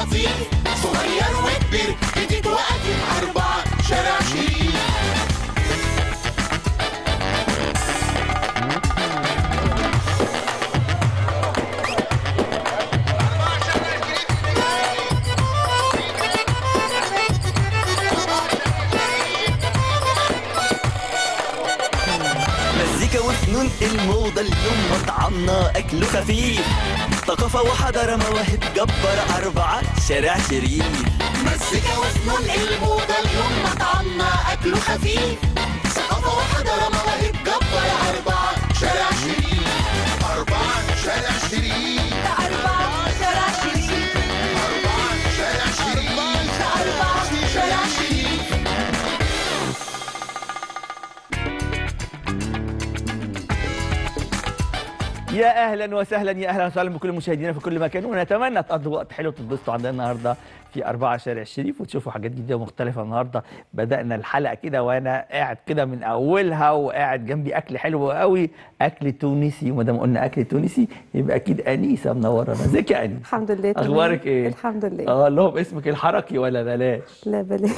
فيه صغير وكبير جديد وقديم أربعة شارع شريف مزيكا وفنون الموضة اليوم مطعمنا أكله خفيف ثقافة وحضارة مواهب جبار أربعة شارع شريف مزيكا وفنون الموضة اليوم مطعمنا أكله خفيف ثقافة وحضارة مواهب جبار أربعة شارع شريف أربعة شارع شريف أربعة شارع شريف أربعة شارع شريف أربعة شارع شريف يا اهلا وسهلا يا اهلا وسهلا بكل مشاهدينا في كل مكان ونتمنى تقضوا وقت حلو وتتبسطوا عندنا النهارده في أربعة شارع الشريف وتشوفوا حاجات جديده ومختلفه النهارده بدانا الحلقه كده وانا قاعد كده من اولها وقاعد جنبي اكل حلو قوي اكل تونسي وما دام قلنا اكل تونسي يبقى اكيد انيسه منورانا ازيك يا انيسه الحمد لله تمام. اخبارك ايه الحمد لله اه لهم اسمك الحركي ولا بلاش لا بلاش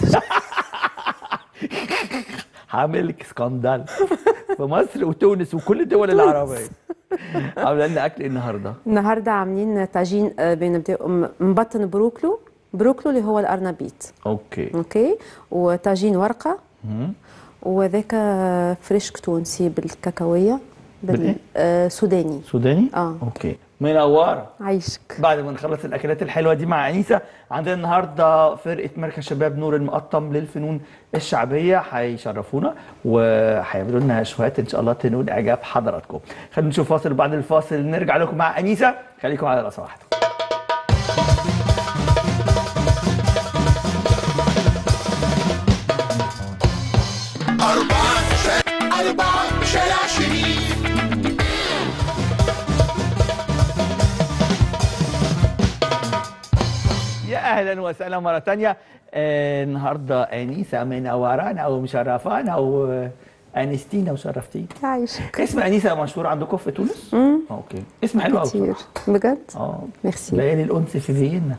هعمل لك سكاندال في مصر وتونس وكل الدول العربيه عامله لنا اكل إيه النهارده النهارده عاملين طاجين آه، بنبدأ م- مبطن بروكلو بروكلو اللي هو الارنبيط اوكي اوكي وطاجين ورقه وذاك فريشك تونسي بالكاكاويه بالإيه؟ بال... آه سوداني سوداني اه اوكي منوره عايشك بعد ما نخلص الاكلات الحلوه دي مع انيسه عندنا النهارده فرقه مركز شباب نور المقطم للفنون الشعبيه هيشرفونا وهيعملوا لنا شويات ان شاء الله تنول اعجاب حضراتكم خلينا نشوف فاصل بعد الفاصل نرجع لكم مع انيسه خليكم على راسه واحده أربعة شارع أربعة شارع شريف يا اهلا وسهلا مره تانية آه النهارده انيسه منورانا ومشرفانا وانستينا وشرفتينا عايشك اسم انيسه مشهور عندكم في تونس؟ امم اوكي اسم حلو قوي كتير بجد اه ميرسي ليالي الانس في فيينا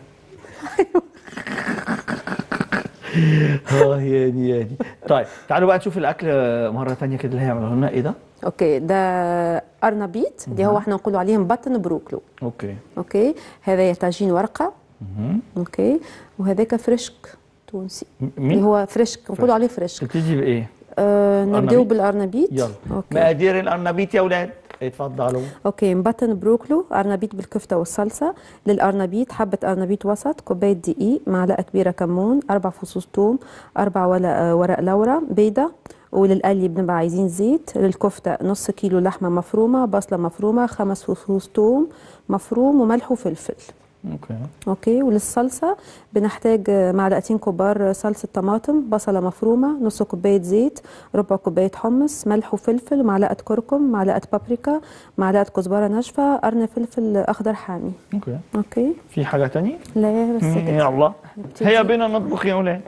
اه ياني ياني طيب تعالوا بقى نشوف الاكل مره تانية كده اللي هيعملوا لنا ايه ده اوكي ده ارنبيط اللي هو احنا نقولوا عليه مبطن بروكلو اوكي اوكي هذا طاجين ورقه اوكي وهذاك فريشك تونسي مين؟ اللي هو فريشك نقولوا عليه فريشك تبتدي بايه آه نبداو أرنبيط؟ بالارنبيط يلا اوكي مقادير الارنبيط يا اولاد اتفضلوا اوكي مبطن بروكلو ارنبيط بالكفته والصلصه للارنبيط حبه ارنبيط وسط كوبايه دقيق معلقه كبيره كمون اربع فصوص ثوم اربع ورق ورق لورا بيضه وللقلي بنبقى عايزين زيت للكفته نص كيلو لحمه مفرومه بصله مفرومه خمس فصوص ثوم مفروم وملح وفلفل اوكي اوكي وللصلصه بنحتاج معلقتين كبار صلصه طماطم بصله مفرومه نص كوبايه زيت ربع كوبايه حمص ملح وفلفل معلقه كركم معلقه بابريكا معلقه كزبره ناشفه قرن فلفل اخضر حامي اوكي اوكي في حاجه تانية لا بس كده يا الله نبتدي. هيا بينا نطبخ يا اولاد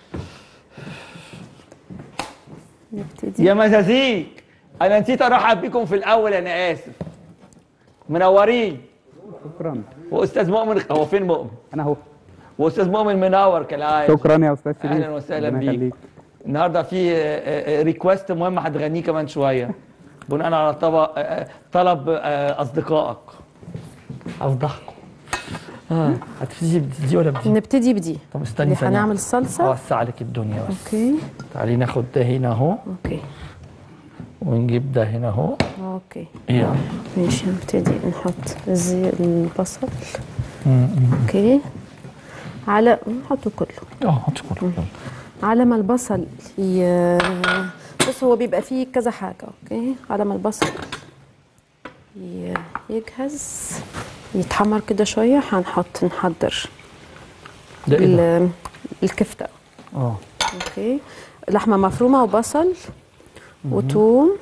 نبتدي يا مزازيك انا نسيت ارحب بيكم في الاول انا اسف منورين شكرا واستاذ مؤمن هو فين مؤمن انا اهو واستاذ مؤمن منور كالعاده شكرا يا استاذ شريف اهلا وسهلا ربنا بيك يخليك. النهارده في ريكوست مهم هتغنيه كمان شويه بناء على طبق آه، آه، طلب آه، اصدقائك افضحكم اه هتبتدي بدي ولا بدي؟ نبتدي بدي طب استني اللي ثانية. هنعمل الصلصه اوسع لك الدنيا بس اوكي تعالي ناخد ده هنا اهو اوكي ونجيب ده هنا اهو اوكي يلا ماشي نبتدي نحط الزي البصل اوكي على نحطه كله اه حط كله على ما البصل ي... بص هو بيبقى فيه كذا حاجة اوكي على ما البصل ي... يجهز يتحمر كده شوية هنحط نحضر ده ايه ده؟ ال... الكفتة اه اوكي لحمة مفرومة وبصل وتوم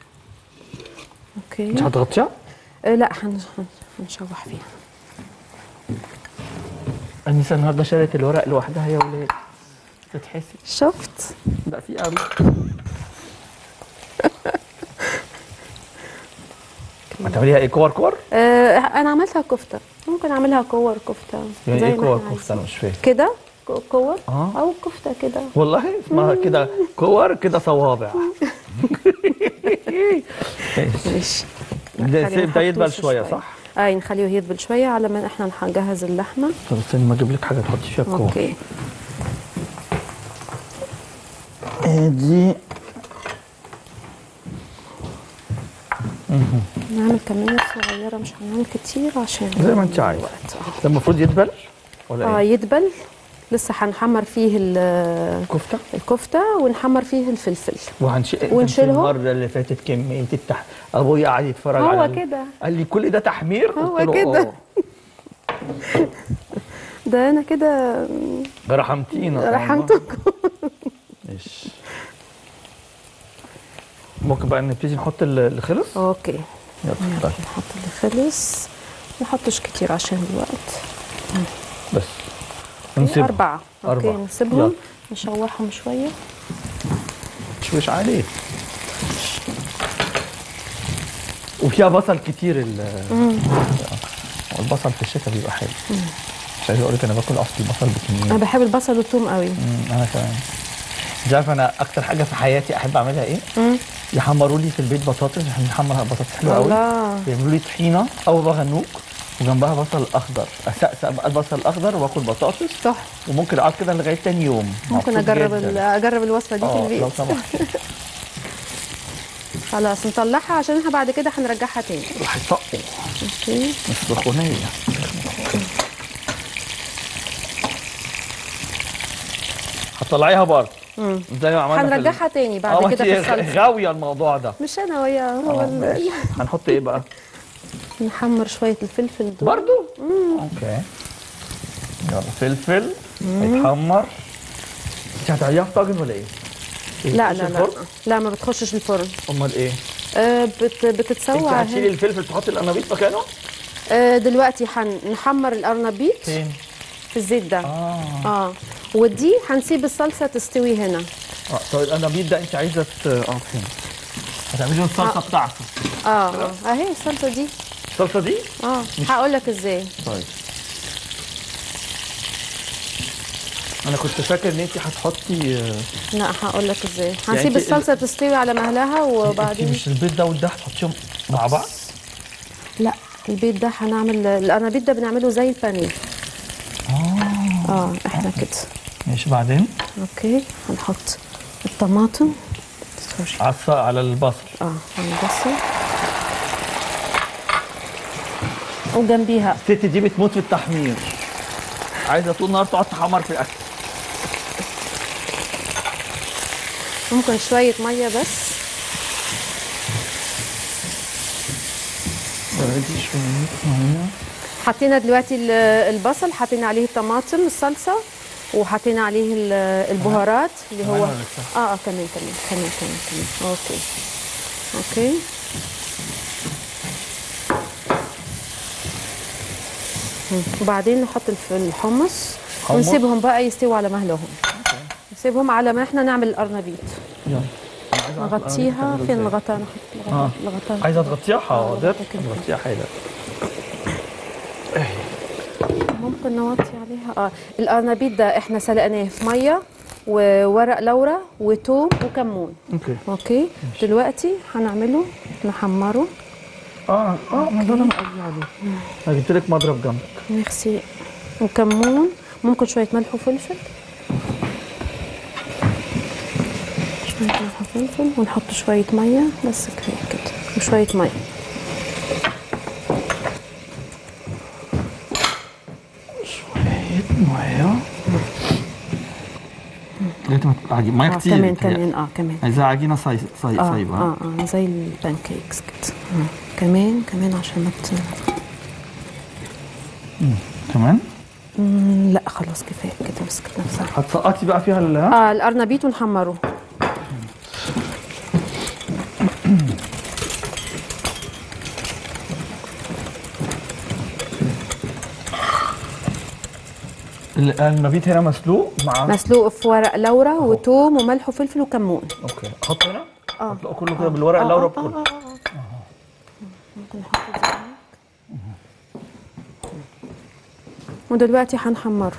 اوكي انت هتغطيها؟ آه لا هن... هن- هنشوح فيها انيسه النهارده شالت الورق لوحدها يا ولاد تتحسي شفت لا في قوي ما تعمليها ايه كور كور آه انا عملتها كفته ممكن اعملها كور كفته يعني زي ايه ما كور إحنا كفته انا مش فاهم عايزين. كده ك- كور آه. او كفته كده والله اسمها كده كور كده صوابع ماشي ده نخليه سيب ده يدبل نحطوش شويه صح؟ اي نخليه يدبل شويه على ما احنا نجهز اللحمه طب استني ما اجيب لك حاجه تحطي فيها الكور اوكي دي نعمل كميه صغيره مش هنعمل كتير عشان زي ما انت عايزه الوقت. ده المفروض يدبل ولا اه ايه؟ يدبل لسه هنحمر فيه ال- كفته الكفته ونحمر فيه الفلفل وهنشيل ونشيلهم؟ المره اللي فاتت كميه التح ابويا قعد يتفرج هو على ال- كده. قال لي كل ده تحمير هو قلت له كده. آه. ده انا كده رحمتينا رحمتكم ماشي ممكن بقى نبتدي نحط ال- اللي خلص اوكي يلا اتفضلي. نحط اللي خلص ما نحطش كتير عشان الوقت بس نسيبهم أربعة أوكي أربعة. نسيبهم يلا. نشوحهم شوية مش عليه وفيها بصل كتير ال البصل في الشتاء بيبقى حلو مش عايز اقول لك انا باكل اصلي بصل بكميه أنا بحب البصل والثوم قوي مم، انا كمان انت عارف انا اكتر حاجه في حياتي احب اعملها ايه؟ يحمروا لي في البيت بطاطس احنا بنحمر بطاطس حلوه قوي الله. يعملوا لي طحينه او بغنوج وجنبها بصل اخضر اسقسق بقى البصل الاخضر واكل بطاطس تحفة وممكن اقعد كده لغايه تاني يوم ممكن مبسوط أجرب جداً. ال- أجرب الوصفة دي في اه لو البيت سمحت خلاص نطلعها عشان احنا بعد كده هنرجعها تاني هيطقوا اوكي مش سخونيه هتطلعيها بره زي ما عملنا في ال- هنرجعها تاني اه بعد ما كده في انت الصلصة غاويه الموضوع ده مش أنا ويا هو اه ال- ماشي. هنحط ايه بقى؟ نحمر شوية الفلفل دول برضو؟ اوكي يلا فلفل يتحمر انت هتعمليها في طاجن ولا ايه؟ لا بتخش لا لا الفرن؟ لا ما بتخشش الفرن امال ايه؟ آه بت انت بتتسوى هتشيلي هنا. الفلفل تحطي القرنبيط مكانه؟ آه دلوقتي هنحمر القرنبيط فين؟ في الزيت ده اه اه ودي هنسيب الصلصه تستوي هنا اه طيب القرنبيط ده انت عايزه ت- اه فين؟ هتعملي له الصلصه بتاعته اه اه اهي الصلصه دي الصلصه دي؟ اه هقول لك ازاي طيب انا كنت فاكر ان انت هتحطي آه، لا هقول لك ازاي هنسيب انت- الصلصه تستوي على مهلها انت وبعدين مش البيض ده والده هتحطيهم مع بعض؟ لا البيض ده هنعمل القرنبيط ده بنعمله زي البانيه اه احنا كده ماشي بعدين اوكي هنحط الطماطم سوري على الص- على البصل اه هنبصل وجنبيها الست دي بتموت في التحمير عايزه طول النهار تقعد تحمر في الاكل ممكن شويه ميه بس دي شويه ميه حطينا دلوقتي ال- البصل حطينا عليه الطماطم الصلصه وحطينا عليه ال- البهارات اللي هو كمان ولا لسه؟ اه اه كمان كمان كمان كمان كمان اوكي اوكي مم. وبعدين نحط الف- الحمص حمص؟ ونسيبهم بقى يستووا على مهلهم نسيبهم على ما احنا نعمل القرنبيط يلا نغطيها فين الغطاء نحط آه. الغطاء الغطاء عايزه تغطيها حاضر غطا كده. تغطيها حلو ممكن نوطي عليها اه القرنبيط ده احنا سلقناه في ميه وورق لورا وتوم وكمون اوكي اوكي دلوقتي هنعمله نحمره اه اه ما ده انا قصدي عليه انا جبت لك مضرب جنبك نغسل وكمون ممكن شويه ملح وفلفل شويه ملح وفلفل ونحط شويه ميه بس كفايه كده وشويه ميه ميه لازم عجينه ميه اه كتير كمان بتهيألي. كمان اه كمان عايزاها عجينه صي صي اه صيبه اه اه زي البانكيكس كده آه. كمان كمان عشان ما ت... كمان مم، لا خلاص كفايه كده مسكت نفسها هتسقطي بقى فيها ال ها؟ اه القرنبيط ونحمره النبيت هنا مسلوق مع مسلوق في ورق لورا وتوم وملح وفلفل وكمون اوكي احط هنا اه اطلقه كله كده بالورق اللورا بكله ممكن نحط ودلوقتي هنحمره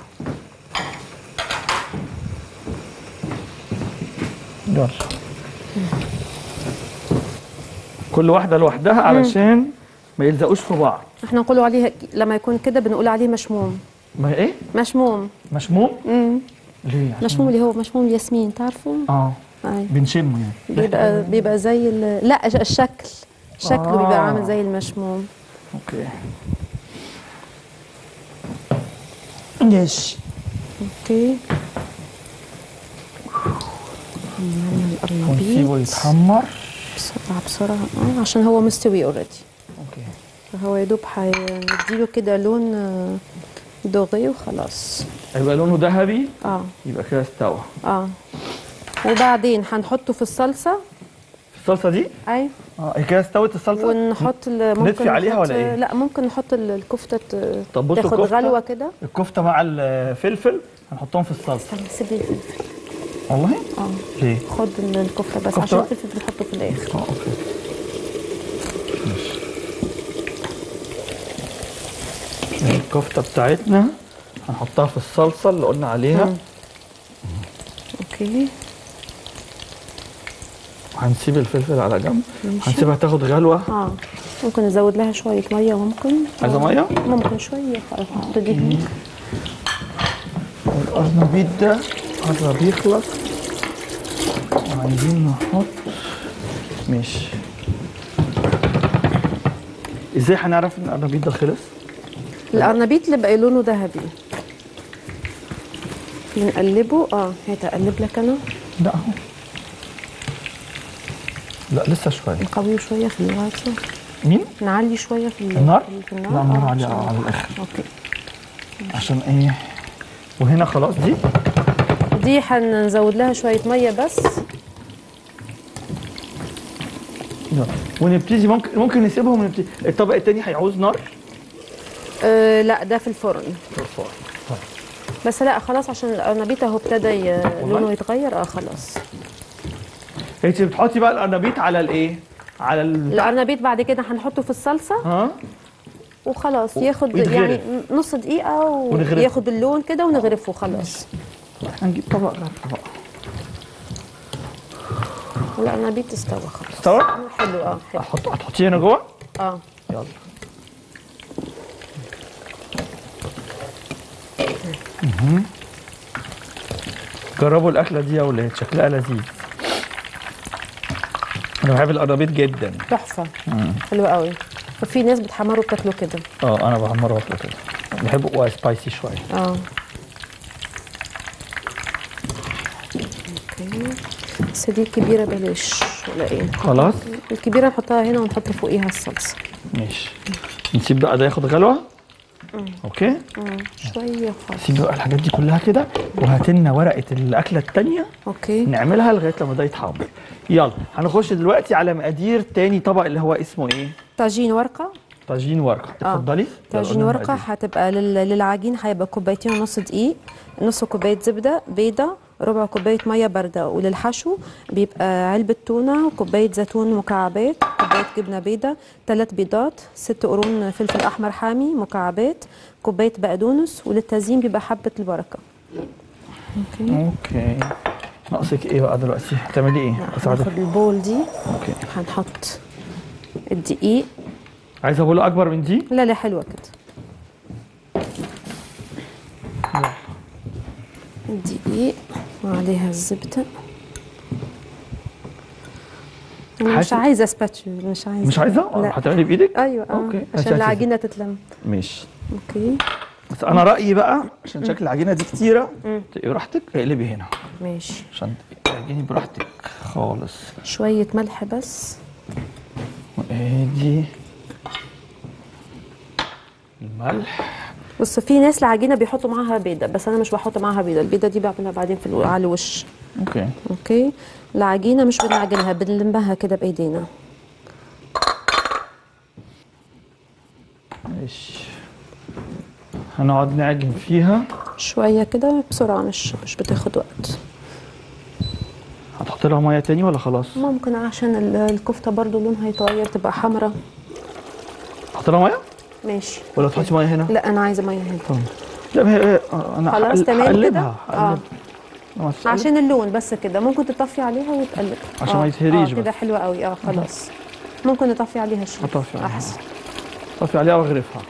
يلا كل واحده لوحدها علشان ما يلزقوش في بعض احنا نقولوا عليه لما يكون كده بنقول عليه مشموم ما ايه مشموم مشموم امم ليه عشان- مشموم اللي هو مشموم الياسمين تعرفوا اه اي بنشمه يعني بيبقى بيبقى زي ال... لا الشكل شكله آه. بيبقى عامل زي المشموم اوكي ماشي اوكي نعمل ونسيبه القرنبيط يتحمر بسرعة بسرعة اه عشان هو مستوي اوريدي اوكي فهو يا دوب هنديله كده لون آه، دوغي وخلاص هيبقى لونه ذهبي اه يبقى كده استوى اه وبعدين هنحطه في الصلصة الصلصه دي اي اه هي كده استوت الصلصه ونحط ال- ممكن نطفي عليها نحط- ولا إيه؟ لا ممكن نحط ال- الكفتة ت- طب بصوا تاخد الكفتة. غلوة كده الكفته مع الفلفل هنحطهم في الصلصه استنى سيب لي الفلفل والله اه ليه خد ال- الكفتة بس كفتة عشان بقى؟ الفلفل بنحطه في الآخر اه اوكي ماشي الكفته بتاعتنا هنحطها في الصلصه اللي قلنا عليها مم. اوكي وهنسيب الفلفل على جنب ماشي. هنسيبها تاخد غلوه اه ممكن نزود لها شوية مية ممكن عايزة آه. مية؟ ممكن شوية نحط دي هنا. والقرنبيط ده قرب يخلص وعايزين نحط ماشي ازاي هنعرف ان القرنبيط ده خلص؟ القرنبيط اللي بقى لونه ذهبي بنقلبه اه هات اقلب لك انا لا اهو لا لسه شويه نقويه شوية في الواتساب مين؟ نعلي شوية في ال- النار؟ في النار لا، النار آه، عالية عشان- على الآخر. اوكي عشان ايه؟ وهنا خلاص دي دي هنزود لها شوية مية بس يلا. ونبتدي ممكن ممكن نسيبهم ونبتدي الطبق التاني هيعوز نار آه لا ده في الفرن طيب. بس لا خلاص عشان القرنبيط اهو ابتدى ي- لونه يتغير اه خلاص انت بتحطي بقى القرنبيط على الايه؟ على ال... القرنبيط بعد كده هنحطه في الصلصة ها؟ وخلاص ياخد ويتغرف. يعني نص دقيقة ونغرفه. وياخد اللون كده ونغرفه خلاص هنجيب طبق غير طبق القرنبيط استوى خلاص استوى؟ حلو اه حلو احط هتحطيه هنا جوه؟ اه يلا مهم. جربوا الاكله دي يا ولاد شكلها لذيذ انا بحب القرنبيط جدا تحفة حلو قوي وفي ناس بتحمره بتاكله كده اه انا بحمره واكله كده بحبه سبايسي شويه اه اوكي بس دي الكبيرة بلاش ولا ايه خلاص الكبيرة نحطها هنا ونحط فوقيها الصلصة ماشي نسيب بقى ده ياخد غلوه اوكي مم. شوية خالص سيب بقى الحاجات دي كلها كده وهات لنا ورقه الاكله التانيه اوكي نعملها لغايه لما ده يتحمر يلا هنخش دلوقتي على مقادير تاني طبق اللي هو اسمه ايه طاجين ورقة طاجين ورقه آه. اتفضلي يلا طاجين قولي ورقة المقادير. هتبقى لل- للعجين هيبقى كوبايتين ونص دقيق نص كوباية زبدة بيضة ربع كوباية مية باردة وللحشو بيبقى علبة تونة كوباية زيتون مكعبات كوباية جبنة بيضة ثلاث بيضات ست قرون فلفل أحمر حامي مكعبات كوباية بقدونس وللتزيين بيبقى حبة البركة اوكي اوكي ناقصك ايه بقى دلوقتي هتعملي ايه اساعدك هناخد البول دي اوكي هنحط الدقيق عايزه بوله اكبر من دي لا لا حلوة كده الدقيق وعليها الزبدة أنا مش حاسب- عايزة سباتشول مش عايزة مش عايزه لا هتعملي بايدك أيوة آه. اوكي عشان هاتي- العجينة تتلم ماشي أوكي بس انا رايي بقى عشان شكل العجينه دي كتيره تبقي براحتك اقلبي هنا ماشي عشان تعجني براحتك خالص شوية ملح بس وادي الملح بص في ناس العجينة بيحطوا معاها بيضة بس أنا مش بحط معاها بيضة البيضة دي بعملها بعدين في الو- على الوش اوكي أوكي العجينة مش بنعجنها بنلمها كده بإيدينا ماشي هنقعد نعجن فيها شوية كده بسرعة مش مش بتاخد وقت هتحط لها ميه تاني ولا خلاص ممكن عشان ال- الكفتة برضو لونها يتغير تبقى حمرا تحط لها ميه ماشي ولا تحطي ميه هنا لا أنا عايزة مية هنا طب لا ما هي آه، انا خلاص هقل- تمام كده؟ هقلبها آه. هقلبها. لما تتقلب. عشان اللون بس كده ممكن تطفي عليها وتقلب عشان ما يتهريش اه كده بس. حلوه قوي اه خلاص ممكن نطفي عليها شويه هطفي عليها. احسن طفي عليها واغرفها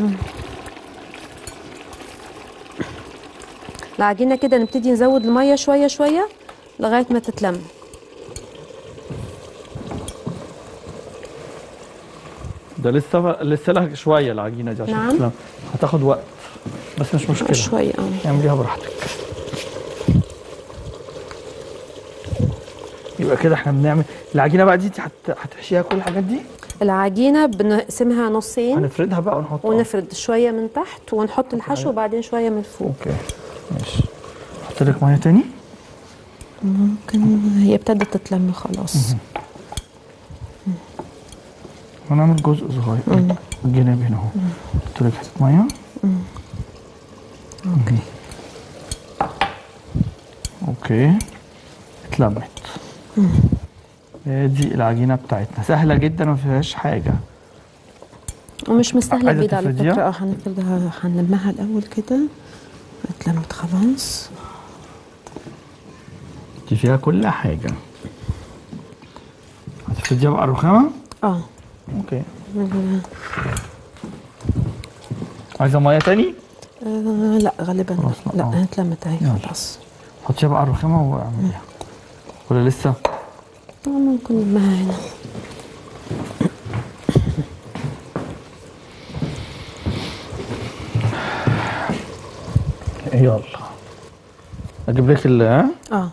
العجينه كده نبتدي نزود الميه شويه شويه لغايه ما تتلم ده لسه لسه لها شويه العجينه دي عشان نعم. تتلم. هتاخد وقت بس مش مشكله شويه اه اعمليها براحتك يبقى كده احنا بنعمل العجينه بقى دي انت هت- هتحشيها كل الحاجات دي العجينه بنقسمها نصين هنفردها بقى ونحطها ونفرد شويه من تحت ونحط الحشو وبعدين شويه من فوق اوكي ماشي احط لك ميه تاني ممكن هي ابتدت تتلم خلاص ونعمل جزء صغير الجناب هنا اهو احط لك حته ميه اوكي اوكي اتلمت دي العجينه بتاعتنا سهله جدا وما فيهاش حاجه ومش مستاهله عايزة البيض على تفرديها؟ فكره اه هنفردها هنلمها الاول كده اتلمت خلاص دي فيها كل حاجه هتفرديها بقى الرخامه اه اوكي عايزه ميه تاني آه، لا غالبا خلاص، لا, لا، لا آه. اتلمت اهي يلا. خلاص حطيها بقى على الرخامه واعمليها ولا لسه آه، ممكن نلمها هنا يلا اجيب لك ال ها اه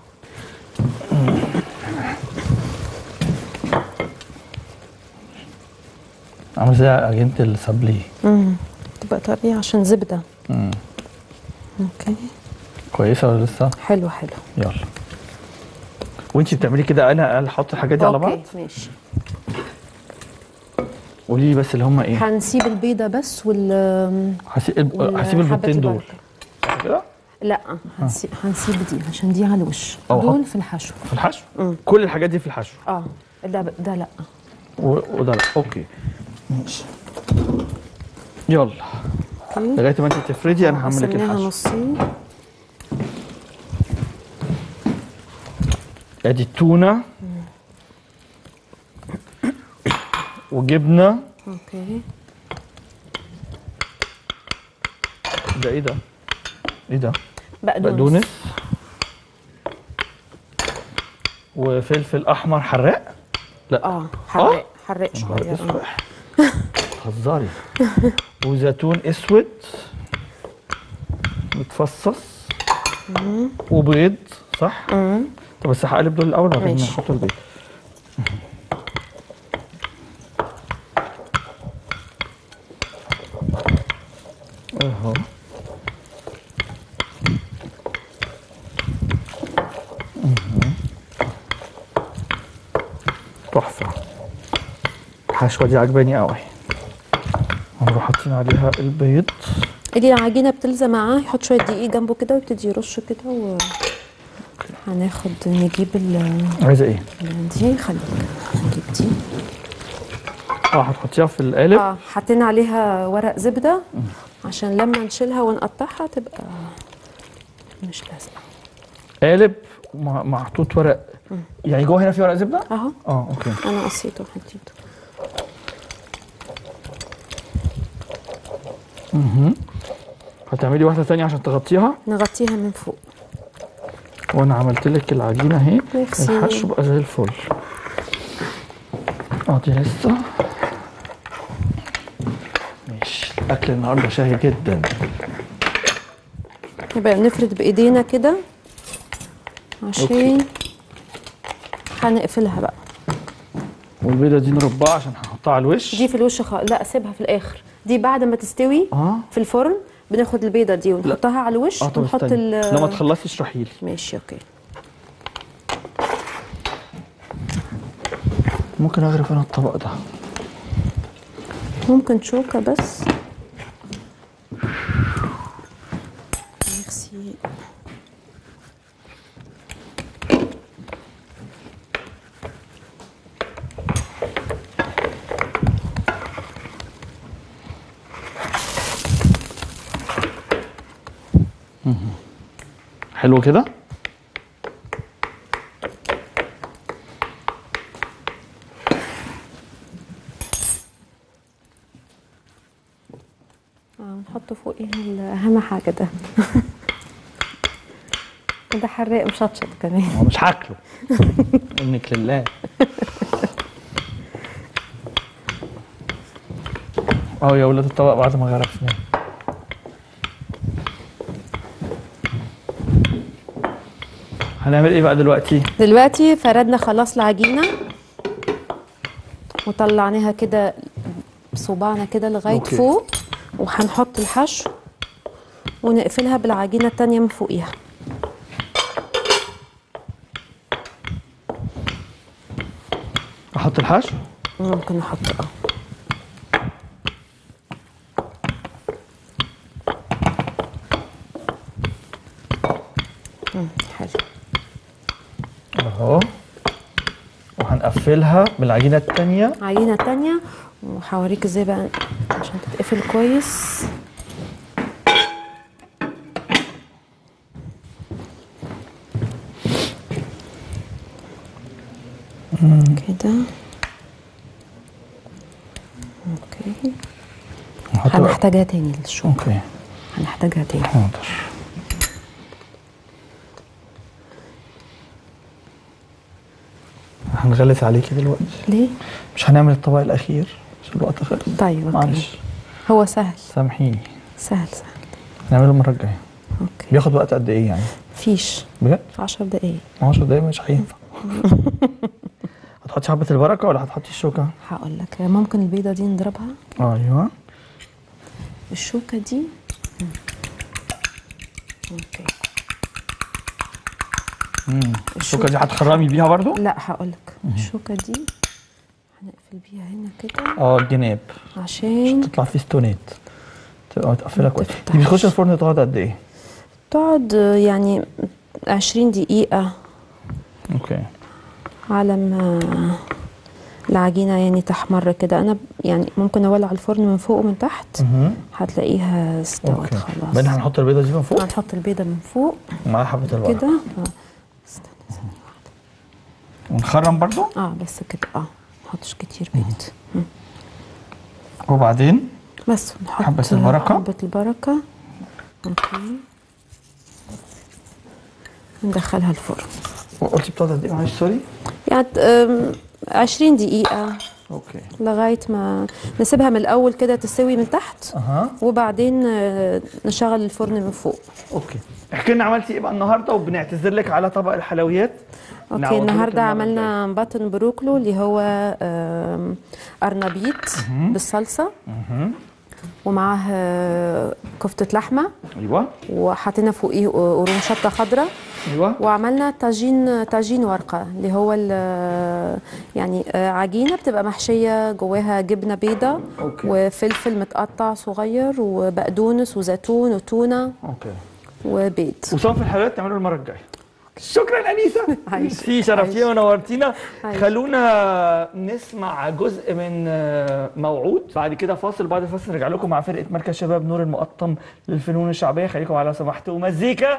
عامل زي عجينه السابليه امم تبقى طريه عشان زبده مم. اوكي كويسه ولا لسه حلو حلو يلا وانت بتعملي كده انا احط الحاجات دي على بعض اوكي ماشي قولي لي بس اللي هم ايه هنسيب البيضه بس وال هسيب وال- هسيب حبة البيضتين دول البركة. صح كده لا هنسيب, هنسيب دي عشان دي على الوش أو دول حط- في الحشو في الحشو كل الحاجات دي في الحشو اه ده ده لا و- وده لا اوكي ماشي يلا اوكي لغايه ما انت تفردي انا هعمل لك قسمناها الحشو نصين ادي التونه وجبنه اوكي ده ايه ده؟ ايه ده؟ بقدونس بقدونس وفلفل احمر حراق؟ لا اه حراق حراق يا نهار شويه اسود اه هزاري وزيتون اسود متفصص وبيض صح؟ طب بس هقلب دول الاول بعدين ماشي. نحط البيض اهو مهم. تحفة الحشوة دي عجباني قوي هنروح حاطين عليها البيض دي العجينه بتلزق معاه يحط شويه دقيق جنبه كده ويبتدي يرش كده و هناخد نجيب ال عايزة ايه؟ دي خليك نجيب دي اه هتحطيها في القالب اه حاطين عليها ورق زبده عشان لما نشيلها ونقطعها تبقى مش لازقه قالب مع- محطوط ورق يعني جوه هنا في ورق زبدة؟ اهو اه اوكي انا قصيته وحطيته هتعملي واحدة تانية عشان تغطيها نغطيها من فوق وانا عملت لك العجينة اهي ميرسي. الحشو بقى زي الفل اه دي لسه ماشي الاكل النهارده شهي جدا يبقى نفرد بايدينا كده عشان هنقفلها بقى والبيضة دي نربها عشان هنحطها على الوش دي في الوش خ... لا سيبها في الاخر دي بعد ما تستوي اه في الفرن بناخد البيضه دي ونحطها على الوش اه طب ونحط استني ال لما تخلصي اشرحي لي ماشي اوكي ممكن اغرف انا الطبق ده ممكن شوكه بس ميرسي حلو كده اه نحط فوقيه ال- اهم حاجه ده ده حراق مشطشط كمان هو مش هاكله منك لله اه يا ولاد الطبق بعد ما غرفناه هنعمل ايه بقى دلوقتي؟ دلوقتي فردنا خلاص العجينه وطلعناها كده بصباعنا كده لغايه أوكي. فوق وهنحط الحشو ونقفلها بالعجينه التانية من فوقيها احط الحشو ممكن نحط اه مم، حلو اهو وهنقفلها بالعجينه التانية عجينة تانية وهوريك ازاي بقى عشان تتقفل كويس كده اوكي نحط بقى هنحتاجها تاني للشغل اوكي هنحتاجها تاني حاضر هنغلس عليكي دلوقتي ليه؟ مش هنعمل الطبق الاخير عشان الوقت خلص طيب اوكي معلش هو سهل سامحيني سهل سهل نعمله المره الجايه اوكي بياخد وقت قد ايه يعني فيش بجد في 10 دقايق 10 دقايق مش هينفع هتحطي حبه البركه ولا هتحطي الشوكه هقول لك ممكن البيضة دي نضربها ايوه الشوكة دي مم. اوكي الشوكه دي هتخرمي بيها برضو لا هقول لك الشوكة دي هنقفل بيها هنا كده اه الجناب عشان تطلع فيه ستونات تبقى متقفله كويس تفتحش. دي بتخش الفرن تقعد قد ايه تقعد يعني 20 دقيقة اوكي على ما العجينة يعني تحمر كده أنا ب- يعني ممكن أولع الفرن من فوق ومن تحت مهم. هتلاقيها استوت اوكي خلاص بعدين هنحط البيضه دي من فوق هنحط البيضة من فوق ومعاها حبه البركه كده اه استنى ثانية ونخرم برضو واحدة. اه بس كده اه نحطش كتير بيض مم. وبعدين بس نحط حبة البركة. حبة البركة اوكي ندخلها الفرن قلتي بتقعد قد ايه معلش سوري يعني أم، 20 دقيقة اوكي لغاية ما نسيبها من الأول كده تستوي من تحت اها وبعدين آه، نشغل الفرن من فوق اوكي احكي لنا عملتي ايه بقى النهارده وبنعتذر لك على طبق الحلويات اوكي نعوضه لك النهارده المرة عملنا بطن بروكلو اللي هو آم، قرنبيط بالصلصة ومعاه آه، كفتة لحمة الجاية. ايوه وحطينا فوقيه قرون شطة خضراء ايوه وعملنا طاجين طاجين ورقة اللي هو ال- يعني آه، عجينة بتبقى محشية جواها جبنة بيضة أوكي. وفلفل متقطع صغير وبقدونس وزيتون وتونة اوكي وبيض وصنف الحلويات تعملوا المره الجايه شكرا انيسه عايش. في شرفتينا ونورتينا عايش. خلونا نسمع جزء من آه، موعود بعد كده فاصل بعد الفاصل نرجع لكم مع فرقه مركز شباب نور المقطم للفنون الشعبيه خليكم على لو سمحتوا مزيكا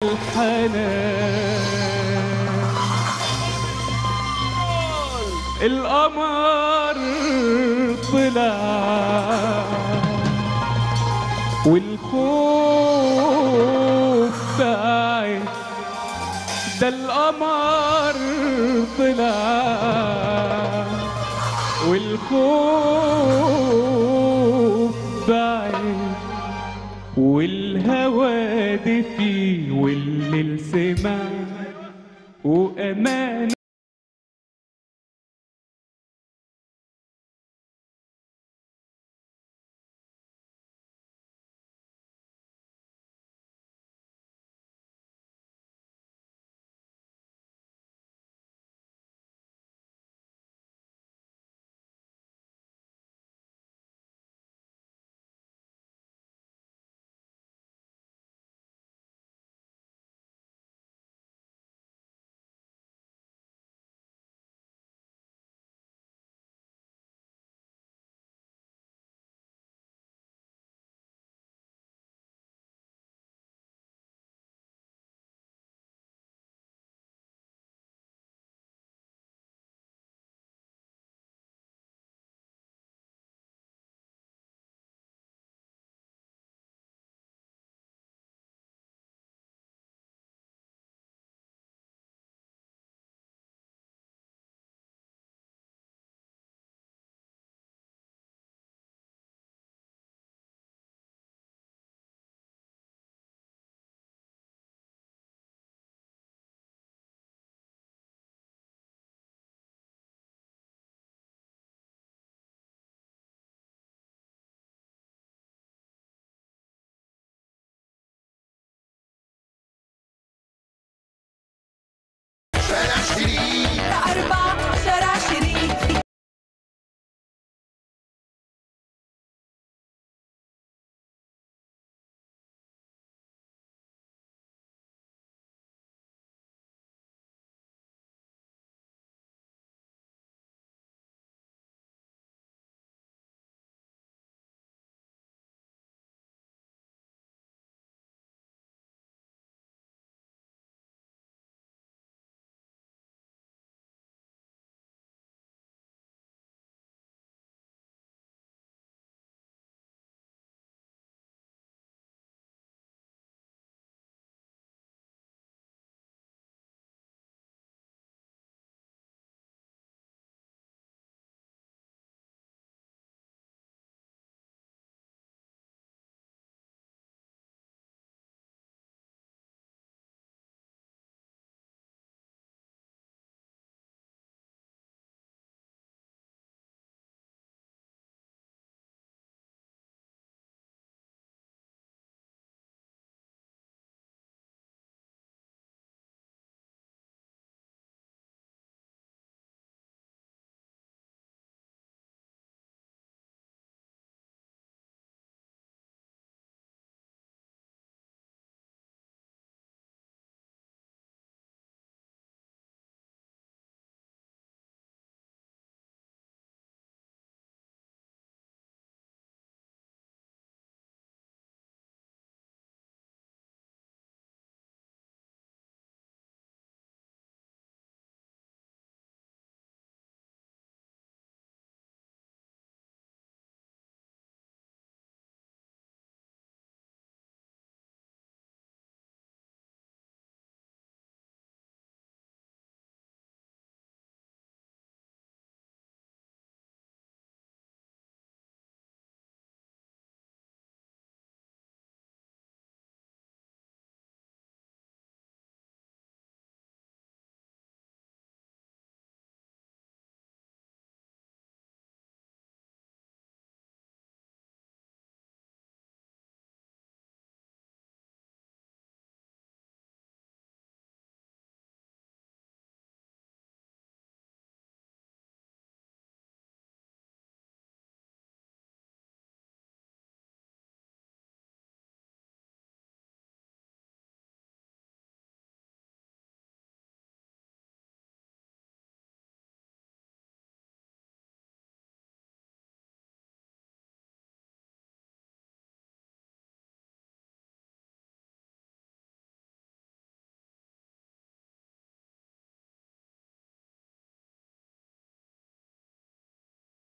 الحنان القمر طلع والخوف بعد ده القمر طلع والخوف بعد والهوى دفي والليل سمع وأمان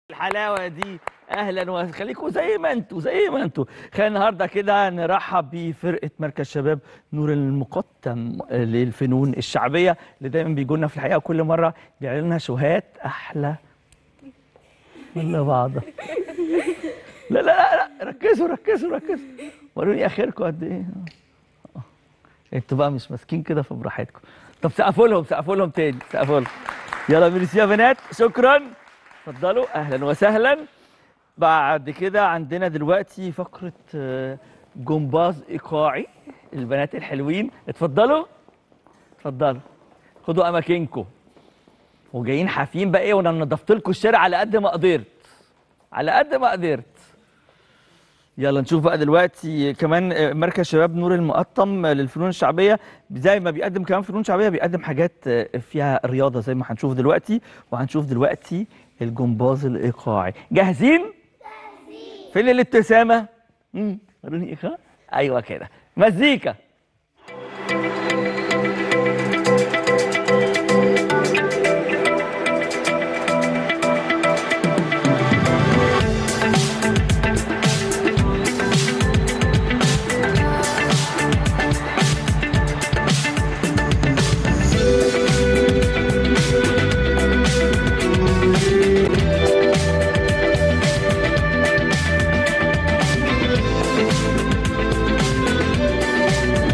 الحلاوه دي اهلا وخليكم زي ما انتوا زي ما انتوا خلينا النهارده كده نرحب بفرقه مركز شباب نور المقدم للفنون الشعبيه اللي دايما بيجوا لنا في الحقيقه كل مره بيعملوا لنا شوهات احلى من بعض لا لا لا, لا. ركزوا ركزوا ركزوا وروني اخركم قد ايه آه. انتوا بقى مش ماسكين كده في براحتكم طب سقفوا لهم سقفوا لهم تاني سقفوا لهم يلا ميرسي يا بنات شكرا اتفضلوا اهلا وسهلا بعد كده عندنا دلوقتي فقره آه، جمباز ايقاعي البنات الحلوين اتفضلوا اتفضلوا خدوا اماكنكم وجايين حافين بقى ايه وانا نضفت لكم الشارع على قد ما قدرت على قد ما قدرت يلا نشوف بقى دلوقتي كمان آه، مركز شباب نور المقطم آه، للفنون الشعبيه زي ما بيقدم كمان فنون شعبيه بيقدم حاجات آه، فيها رياضه زي ما هنشوف دلوقتي وهنشوف دلوقتي الجمباز الايقاعي جاهزين فين الابتسامه امم وروني ايقاع ايوه كده مزيكا Thank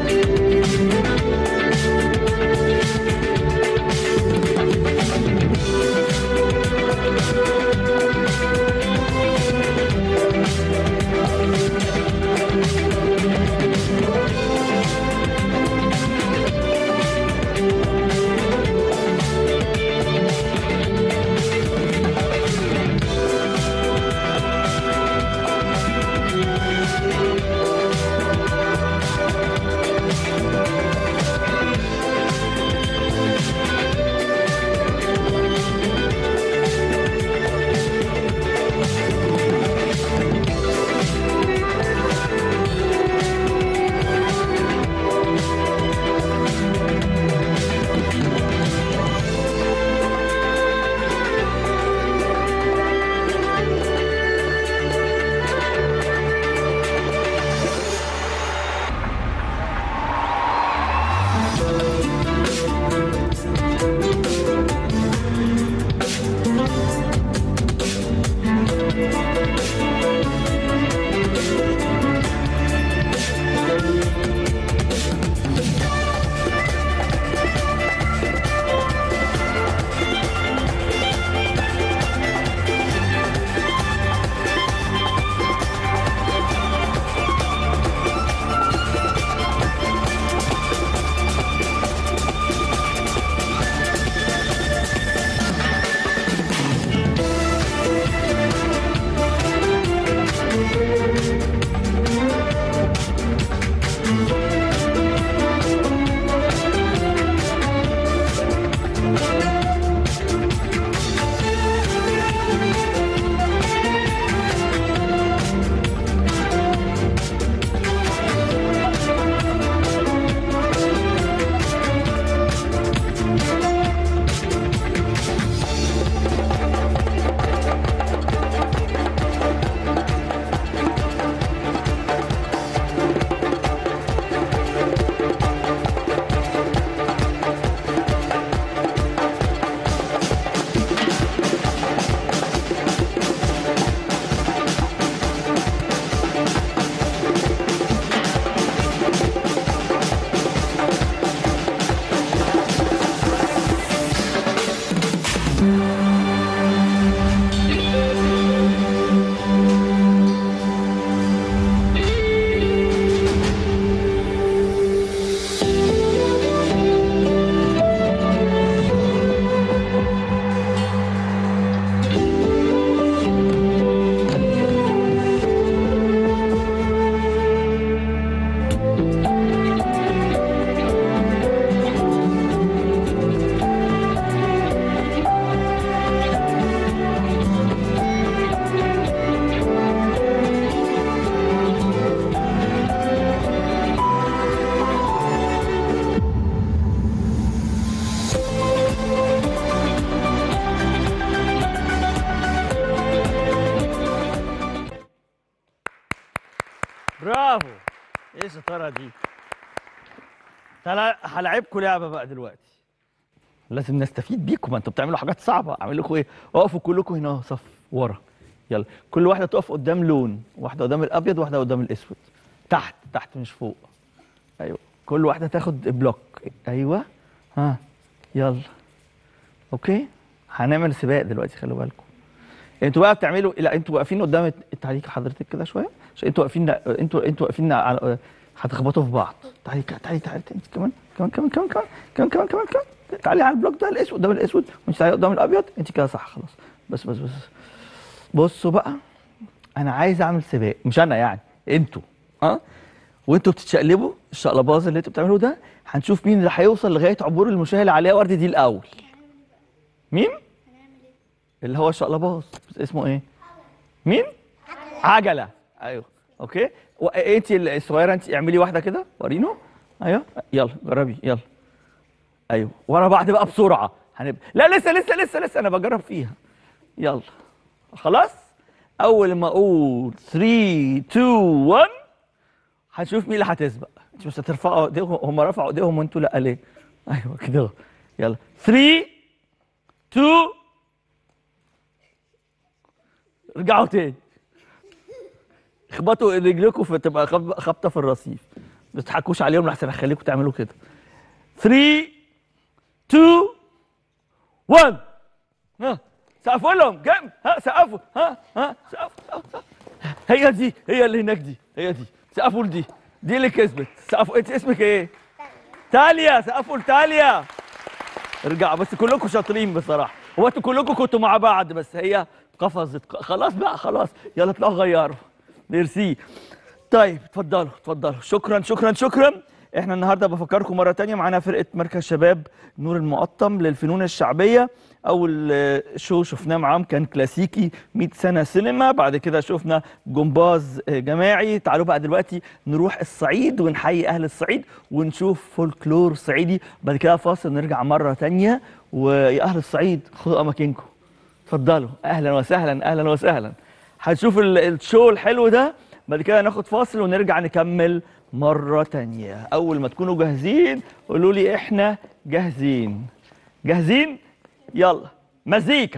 برافو ايه الشطاره دي تعالى هلاعبكم لعبه بقى دلوقتي لازم نستفيد بيكم ما انتوا بتعملوا حاجات صعبه اعمل لكم ايه اقفوا كلكم هنا صف ورا يلا كل واحده تقف قدام لون واحده قدام الابيض واحده قدام الاسود تحت تحت مش فوق ايوه كل واحده تاخد بلوك ايوه ها يلا اوكي هنعمل سباق دلوقتي خلوا بالكم انتوا بقى بتعملوا لا انتوا واقفين قدام التعليق حضرتك كده شويه عشان انتوا واقفين انتوا انتوا واقفين على هتخبطوا في بعض تعالي تعالي تعالي انت كمان كمان كمان كمان كمان كمان كمان كمان كمان تعالي على البلوك ده الاسود قدام الاسود وانت تعالي قدام الابيض انت كده صح خلاص بس بس بس بصوا بقى انا عايز اعمل سباق مش انا يعني انتوا ها وانتوا بتتشقلبوا الشقلباز اللي انتوا بتعملوه ده هنشوف مين اللي هيوصل لغايه عبور المشاة اللي عليها ورد دي الاول مين اللي هو الشقلباز اسمه ايه مين عجله ايوه اوكي انت الصغيره انت اعملي واحده كده ورينه ايوه يلا جربي يلا ايوه ورا بعض بقى بسرعه هنبقى لا لسه لسه لسه لسه انا بجرب فيها يلا خلاص اول ما اقول 3 2 1 هنشوف مين اللي هتسبق انت مش هترفعوا ايديهم هم رفعوا ايديهم وانتوا لا ليه ايوه كده يلا 3 2 رجعوا تاني اخبطوا رجلكم فتبقى خب- خبطه في الرصيف ما تضحكوش عليهم لحسن هخليكم تعملوا كده 3 2 1 ها سقفوا لهم جنب ها سقفوا ها ها سقفوا سقفوا سقفوا. هي دي هي اللي هناك دي هي دي سقفوا لدي دي اللي كسبت سقفوا انت اسمك ايه؟ تاليا سقفوا لتاليا ارجعوا بس كلكم شاطرين بصراحه هو انتوا كلكم كنتوا مع بعض بس هي قفزت خلاص بقى خلاص يلا اطلعوا غيروا ميرسي طيب اتفضلوا اتفضلوا شكرا شكرا شكرا احنا النهارده بفكركم مره تانية معانا فرقه مركز شباب نور المقطم للفنون الشعبيه اول آه، شو شفناه معاهم كان كلاسيكي 100 سنه سينما بعد كده شفنا جمباز آه، جماعي تعالوا بقى دلوقتي نروح الصعيد ونحيي اهل الصعيد ونشوف فولكلور صعيدي بعد كده فاصل نرجع مره تانية ويا اهل الصعيد خدوا اماكنكم اتفضلوا اهلا وسهلا اهلا وسهلا هنشوف ال- الشو الحلو ده بعد كده ناخد فاصل ونرجع نكمل مرة تانية أول ما تكونوا جاهزين قولوا لي إحنا جاهزين جاهزين؟ يلا مزيكا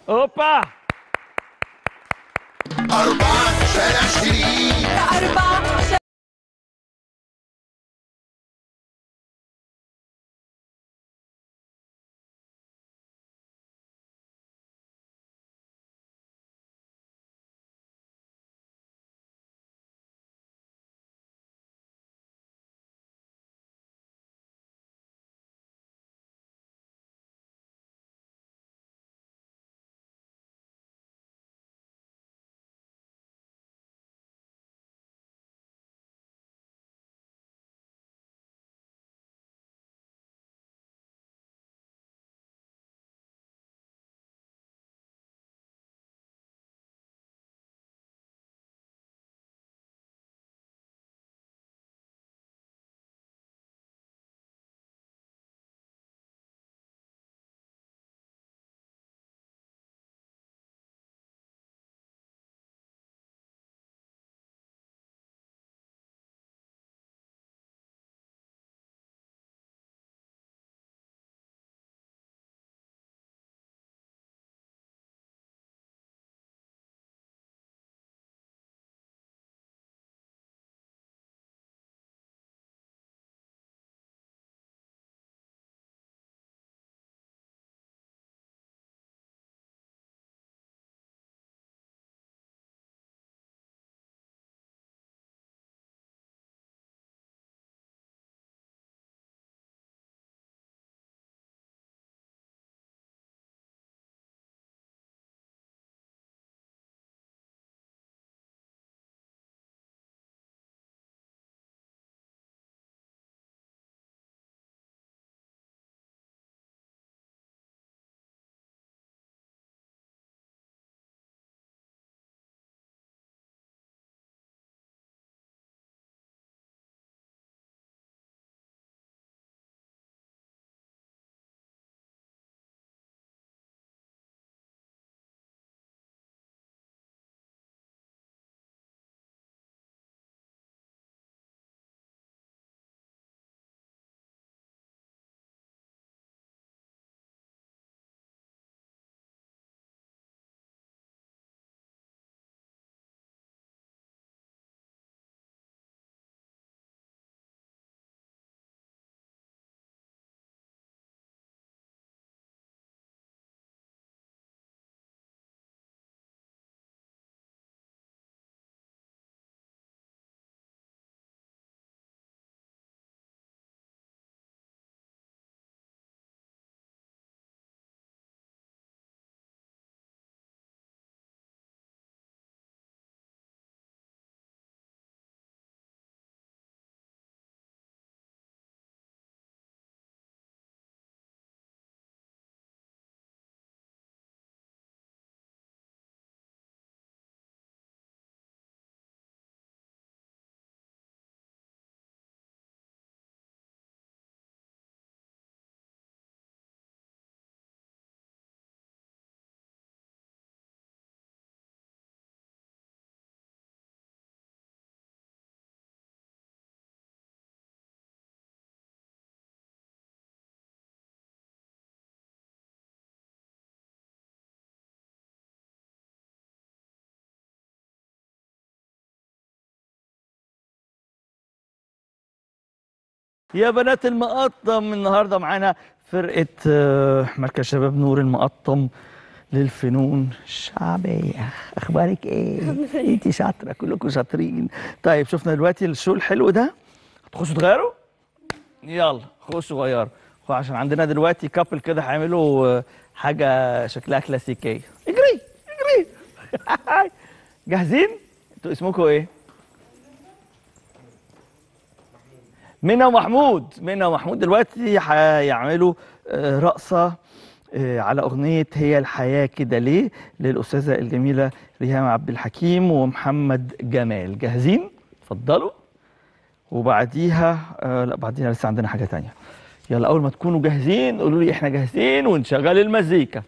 اوبا أربعة شارع شريف أربعة يا بنات المقطم النهارده معانا فرقه آه، مركز شباب نور المقطم للفنون الشعبيه اخبارك ايه انت شاطره كلكم شاطرين طيب شفنا دلوقتي الشو الحلو ده هتخشوا تغيروا يلا خشوا غيروا خو- عشان عندنا دلوقتي كابل كده هيعملوا آه، حاجه شكلها كلاسيكيه اجري اجري جاهزين انتوا اسمكم ايه منى ومحمود منى ومحمود دلوقتي هيعملوا آه، رقصة آه، على أغنية هي الحياة كده ليه للأستاذة الجميلة ريهام عبد الحكيم ومحمد جمال جاهزين؟ اتفضلوا وبعديها آه لا بعديها لسه عندنا حاجة تانية يلا أول ما تكونوا جاهزين قولوا لي إحنا جاهزين ونشغل المزيكا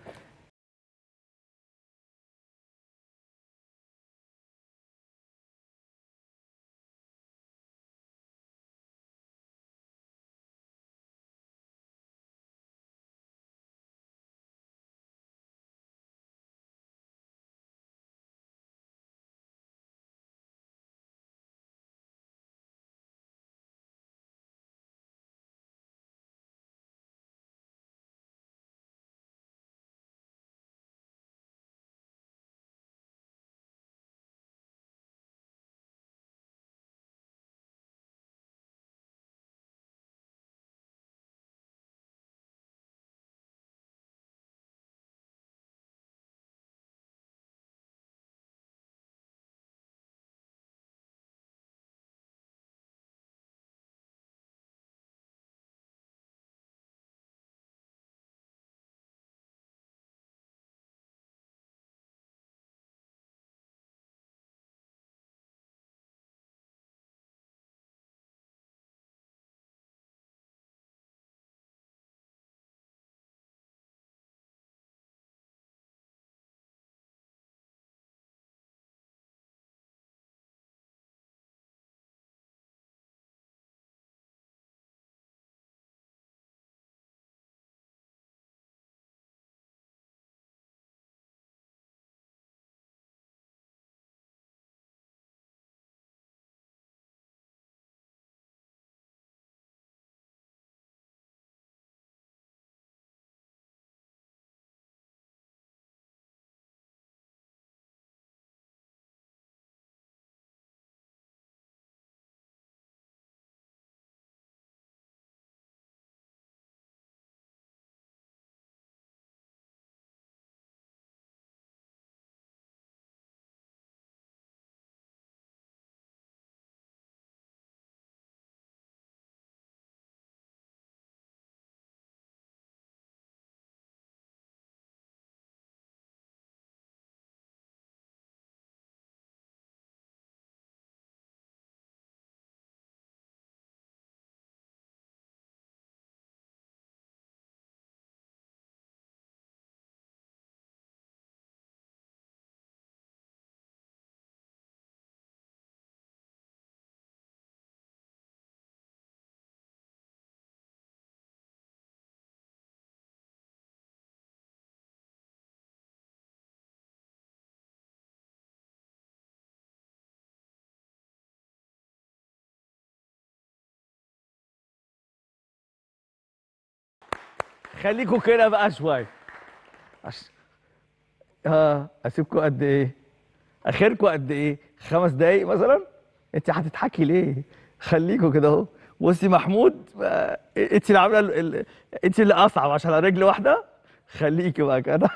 خليكوا كده بقى شويه عش... اه اسيبكوا قد ايه اخركوا قد ايه خمس دقايق مثلا انت هتضحكي ليه خليكوا كده اهو بصي محمود آه، انت اللي عامله ال- ال- انت اللي اصعب عشان على رجل واحده خليكي بقى كده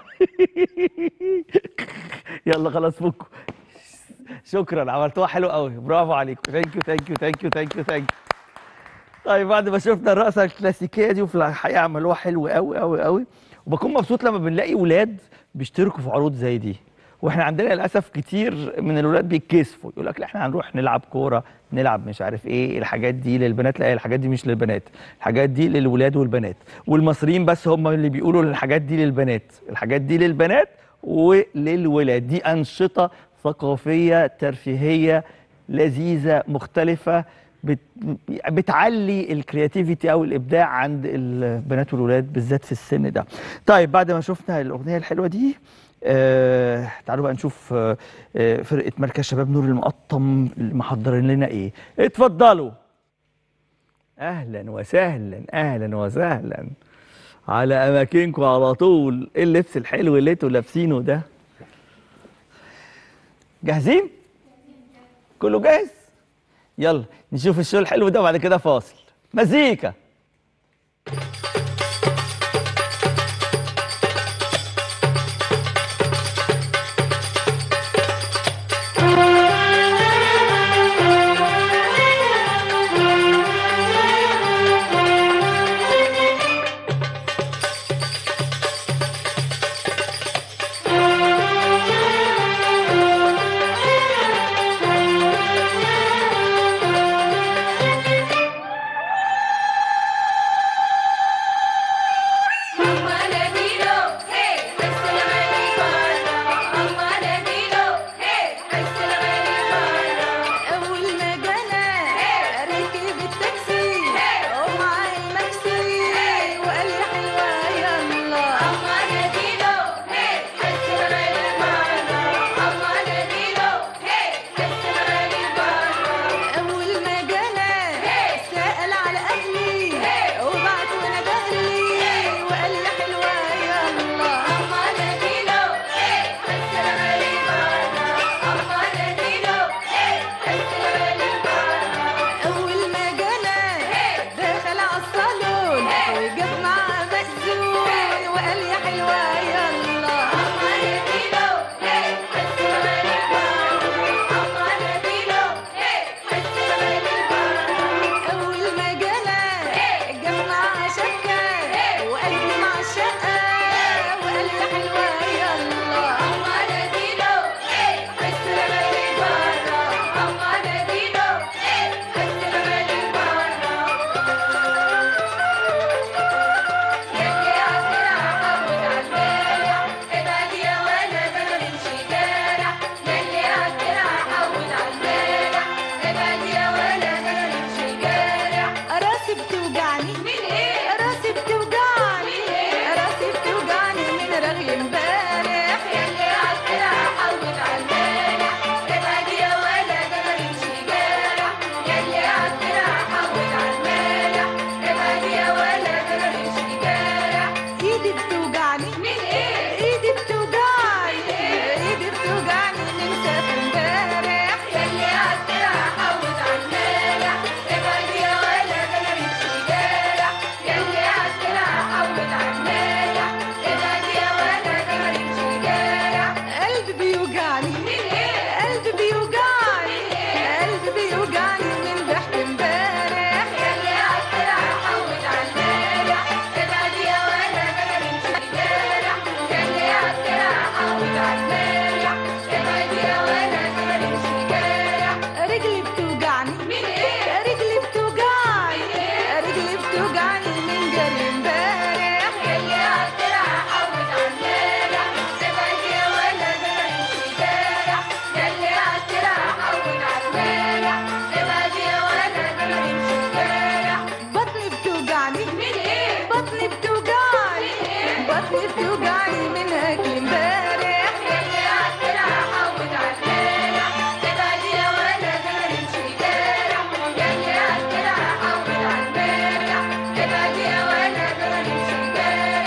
يلا خلاص فكوا شكرا عملتوها حلو قوي برافو عليكم ثانك يو ثانك يو ثانك يو ثانك يو ثانك طيب بعد ما شفنا الرقصه الكلاسيكيه دي وفي الحقيقه عملوها حلو قوي قوي قوي وبكون مبسوط لما بنلاقي ولاد بيشتركوا في عروض زي دي واحنا عندنا للاسف كتير من الولاد بيتكسفوا يقول لك لا احنا هنروح نلعب كوره نلعب مش عارف ايه الحاجات دي للبنات لا الحاجات دي مش للبنات الحاجات دي للولاد والبنات والمصريين بس هم اللي بيقولوا الحاجات دي للبنات الحاجات دي للبنات وللولاد دي انشطه ثقافيه ترفيهيه لذيذه مختلفه بت... بتعلي الكرياتيفيتي او الابداع عند البنات والولاد بالذات في السن ده طيب بعد ما شفنا الاغنيه الحلوه دي آه تعالوا بقى نشوف آه آه فرقه مركز شباب نور المقطم اللي محضرين لنا ايه اتفضلوا اهلا وسهلا اهلا وسهلا على اماكنكم على طول ايه اللبس الحلو اللي انتوا لابسينه ده جاهزين كله جاهز يلا نشوف الشو الحلو ده وبعد كده فاصل مزيكا أول ما جانا ركب التاكسي ومعاه المكسي وقال لي حلوة يلا أما ناديله حس غالي مرة أما ناديله حس غالي مرة أول ما جانا سأل على أهلي وبعت ونده لي وقال لي حلوة يلا أما ناديله حس غالي مرة أما ناديله أول ما جانا دخل عالصالون وجاب معاه مأذون وقال يا حلوة يلا أما نديله حس غالي أما نديله حس غالي أول ما جانا جاب معاه شقة وقدم على الشقة وقال يا حلوة يلا أما نديله حس غالي مرة أما نديله حس غالي مرة يلي عالدرع حول عالبارع ابعد يا ولد انا نمشي جارع يلي عالدرع حول عالبارع ابعد يا ولد انا نمشي جارع راسي بتوجعني من ايه راسي بتوجعني راسي بتوجعني من رغي امبارح يلي عالدرع حول عالبارع ابعد يا ولد انا نمشي جارع يلي عالدرع حول عالبارع ابعد يا ولد انا نمشي جارع ايدي بتوجعني من ايه ايدي بتوجعني ايدي بتوجعني من سافر امبارح يلي عالدرع حول عالبارع ابعد يا ولد انا نمشي جارع يلي عالدرع حول عالبارع ابعد يا ولد انا نمشي جارع قلبي بيوجعني من ايه قلبي بيوجعني قلبي بيوجعني من ضحك امبارح يلي عالدرع حول عالبارع ابعد يا ولد انا نمشي جارع يلي عالدرع حول عالبارع ابعد يا ولد انا نمشي جارع رجلي بتوجعني من ايه رجلي بتوجعني رجلي بتوجعني من جري امبارح يلي عالدرع حول عالبارع ابعد يا ولد انا نمشي جارع يلي عالدرع حول عالبارع ابعد يا ولد انا نمشي جارع بطني بتوجعني من ايه بطني بتوجعني بطني بتوجعني من اكل امبارح يلي عالدرع حول عالبارع ابعد يا ولد انا نمشي جارع يلي عالدرع حول عالبارع ابعد يا ولد انا نمشي جارع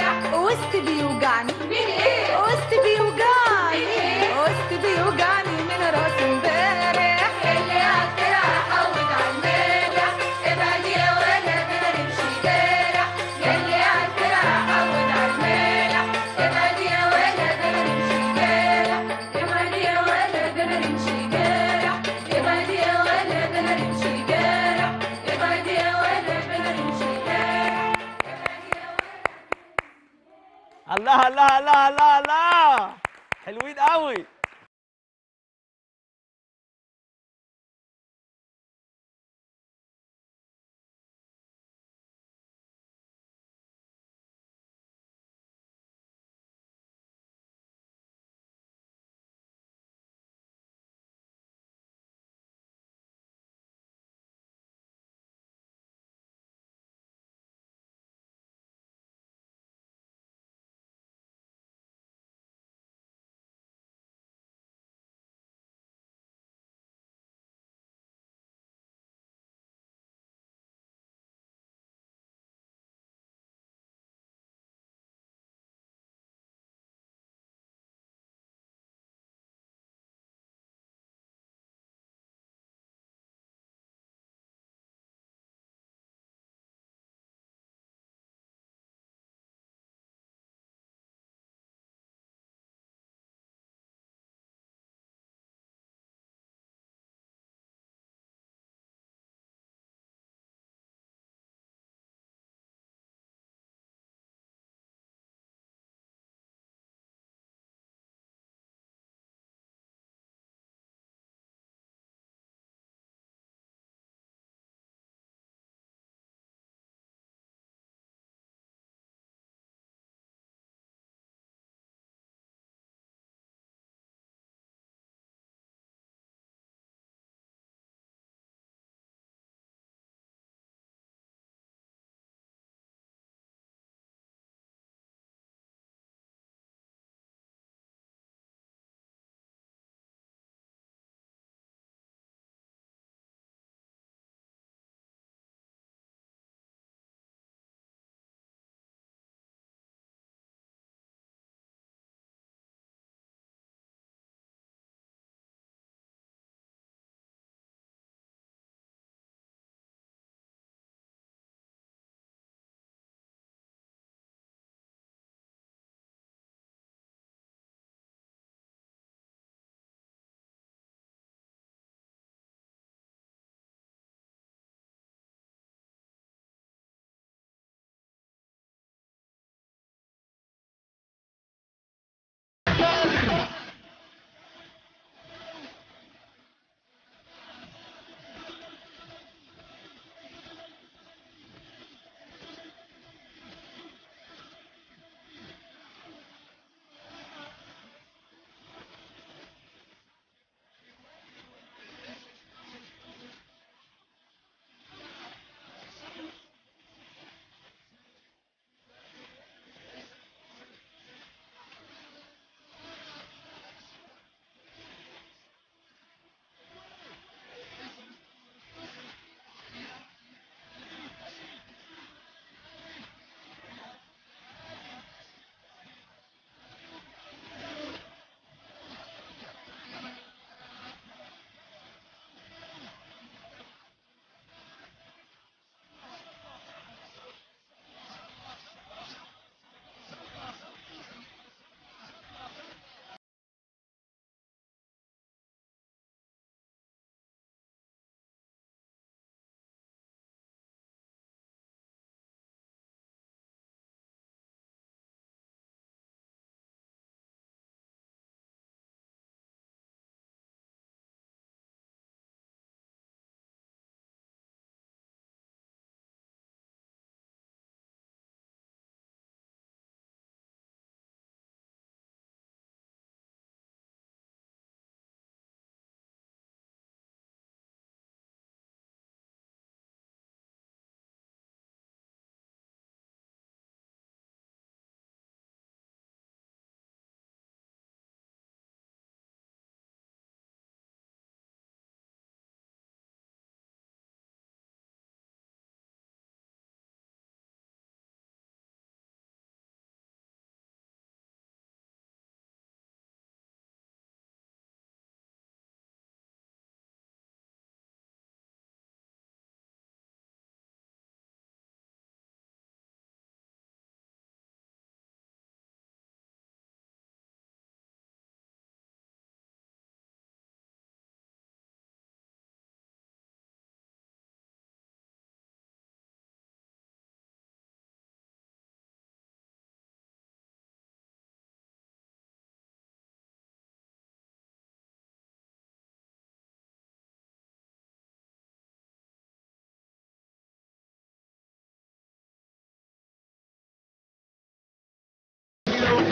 الله الله الله الله الله حلوين قوي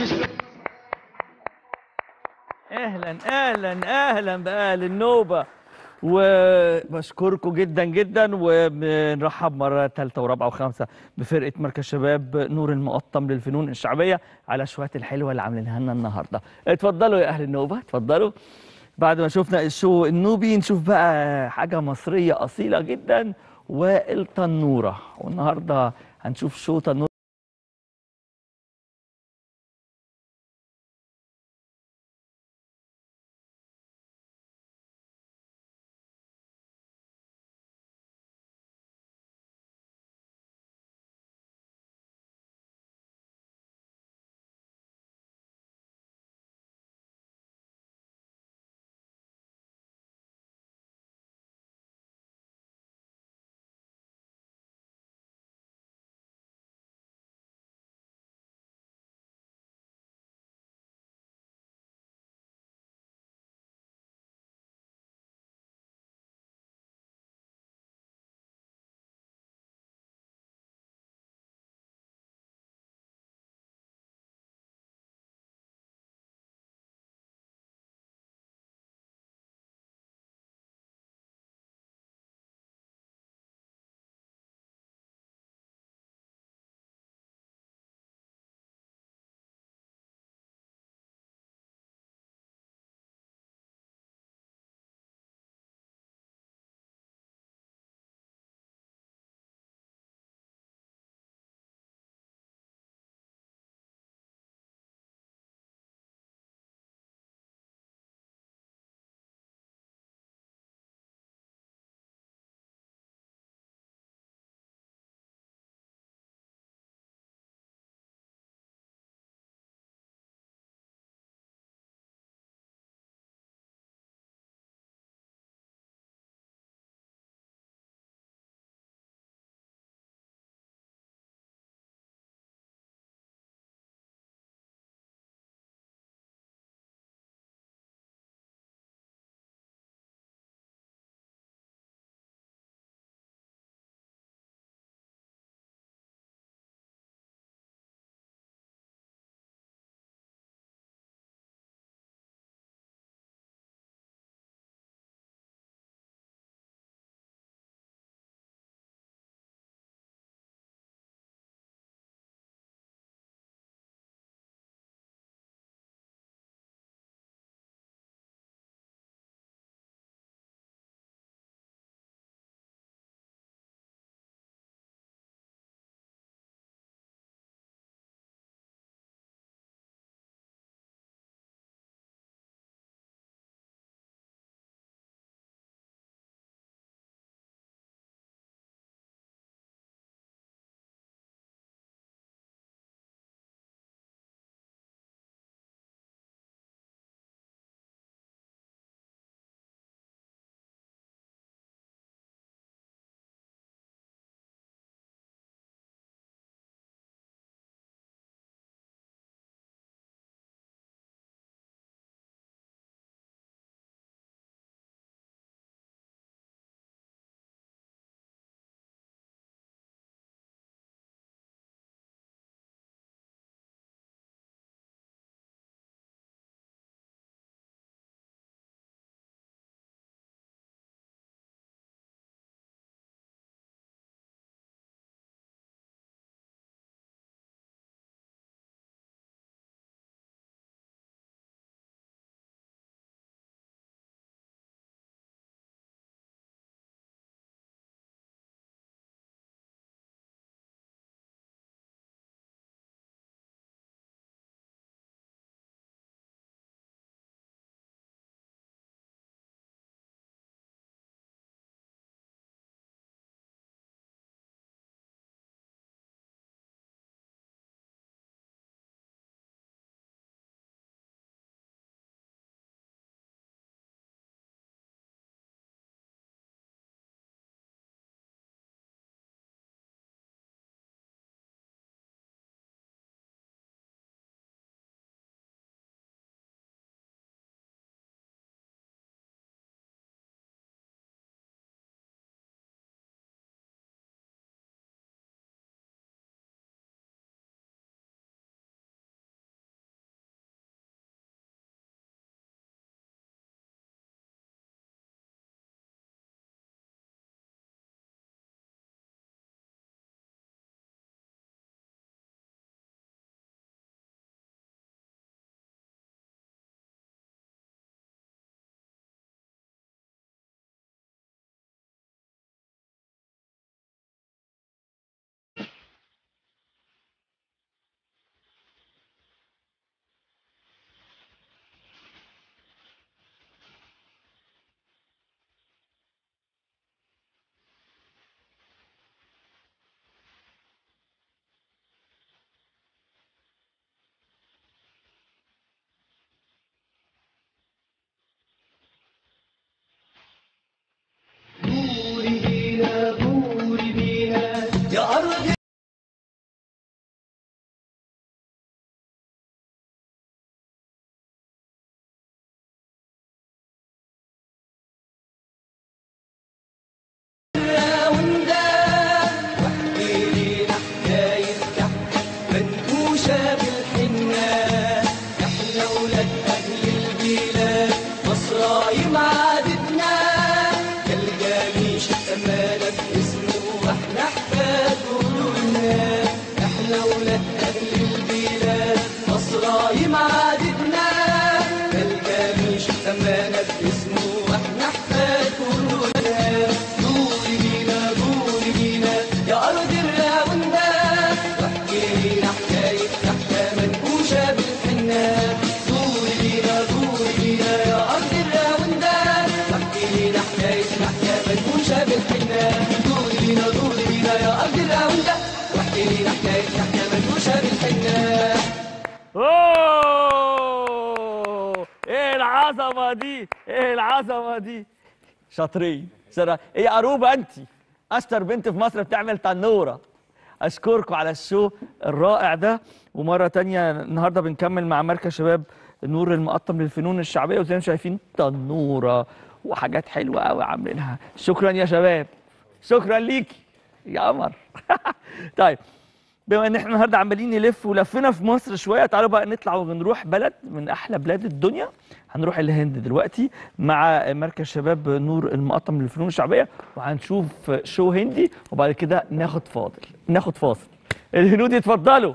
اهلا اهلا اهلا باهل النوبه وبشكركم جدا جدا وبنرحب مره ثالثه ورابعه وخامسه بفرقه مركز شباب نور المقطم للفنون الشعبيه على شويه الحلوه اللي عاملينها لنا النهارده اتفضلوا يا اهل النوبه اتفضلوا بعد ما شفنا الشو النوبي نشوف بقى حاجه مصريه اصيله جدا والتنوره والنهارده هنشوف شو تنوره الناس احنا ولاد اهل البلاد مصرايم عادتنا كالجميش سمانا باسمه واحنا احفاد جدودنا احنا ولاد اهل البلاد مصرايم عادتنا كالجميش سمانا باسمه واحنا احفاد جدودنا دوري بينا دوري بينا يا ارض الراوندة واحكي لينا حكاية حكاية منقوشة بالحنة دوري بينا دوري بينا يا ارض الراوندة واحكي لينا حكاية حكاية منقوشة بالحنة دوري بينا دوري بينا يا ارض الراوندة واحكي لينا حكاية حكاية منقوشة بالحنة اوه ايه العظمه دي ايه العظمه دي شاطرين سرا ايه عروبه انت اشطر بنت في مصر بتعمل تنوره اشكركم على الشو الرائع ده ومره تانية النهارده بنكمل مع مركز شباب نور المقطم للفنون الشعبيه وزي ما انتم شايفين تنوره وحاجات حلوه قوي عاملينها شكرا يا شباب شكرا ليكي يا قمر طيب بما ان احنا النهارده عمالين نلف ولفينا في مصر شويه تعالوا بقى نطلع ونروح بلد من احلى بلاد الدنيا هنروح الهند دلوقتي مع مركز شباب نور المقطم للفنون الشعبيه وهنشوف شو هندي وبعد كده ناخد فاضل ناخد فاصل الهنود اتفضلوا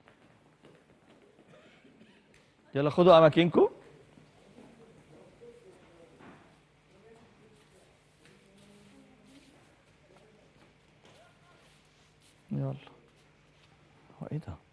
يلا خدوا اماكنكم يلا هو ايه ده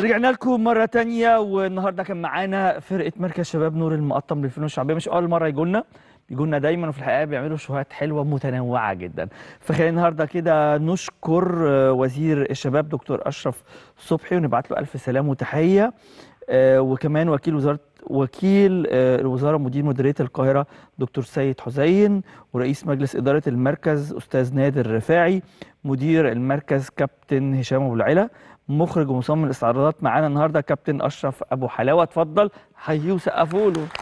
رجعنا لكم مرة تانية والنهاردة كان معانا فرقة مركز شباب نور المقطم للفنون الشعبية مش أول مرة يجوا لنا بيجوا لنا دايما وفي الحقيقة بيعملوا شوهات حلوة متنوعة جدا فخلينا النهاردة كده نشكر آه، وزير الشباب دكتور أشرف صبحي ونبعت له ألف سلام وتحية آه، وكمان وكيل وزارة وكيل آه، الوزارة مدير مديرية القاهرة دكتور سيد حسين ورئيس مجلس إدارة المركز أستاذ نادر الرفاعي مدير المركز كابتن هشام أبو العلا مخرج ومصمم الاستعراضات معانا النهارده كابتن اشرف ابو حلاوه اتفضل حييه وسقفوا له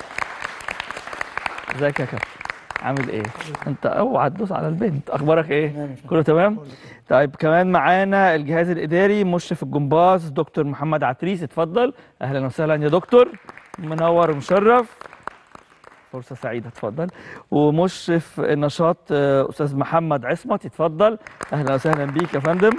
ازيك يا كابتن عامل ايه انت اوعى تدوس على البنت اخبارك ايه كله تمام طيب كمان معانا الجهاز الاداري مشرف الجمباز دكتور محمد عتريس اتفضل اهلا وسهلا يا دكتور منور ومشرف فرصه سعيده اتفضل ومشرف النشاط آه، استاذ محمد عصمت اتفضل اهلا وسهلا بيك يا فندم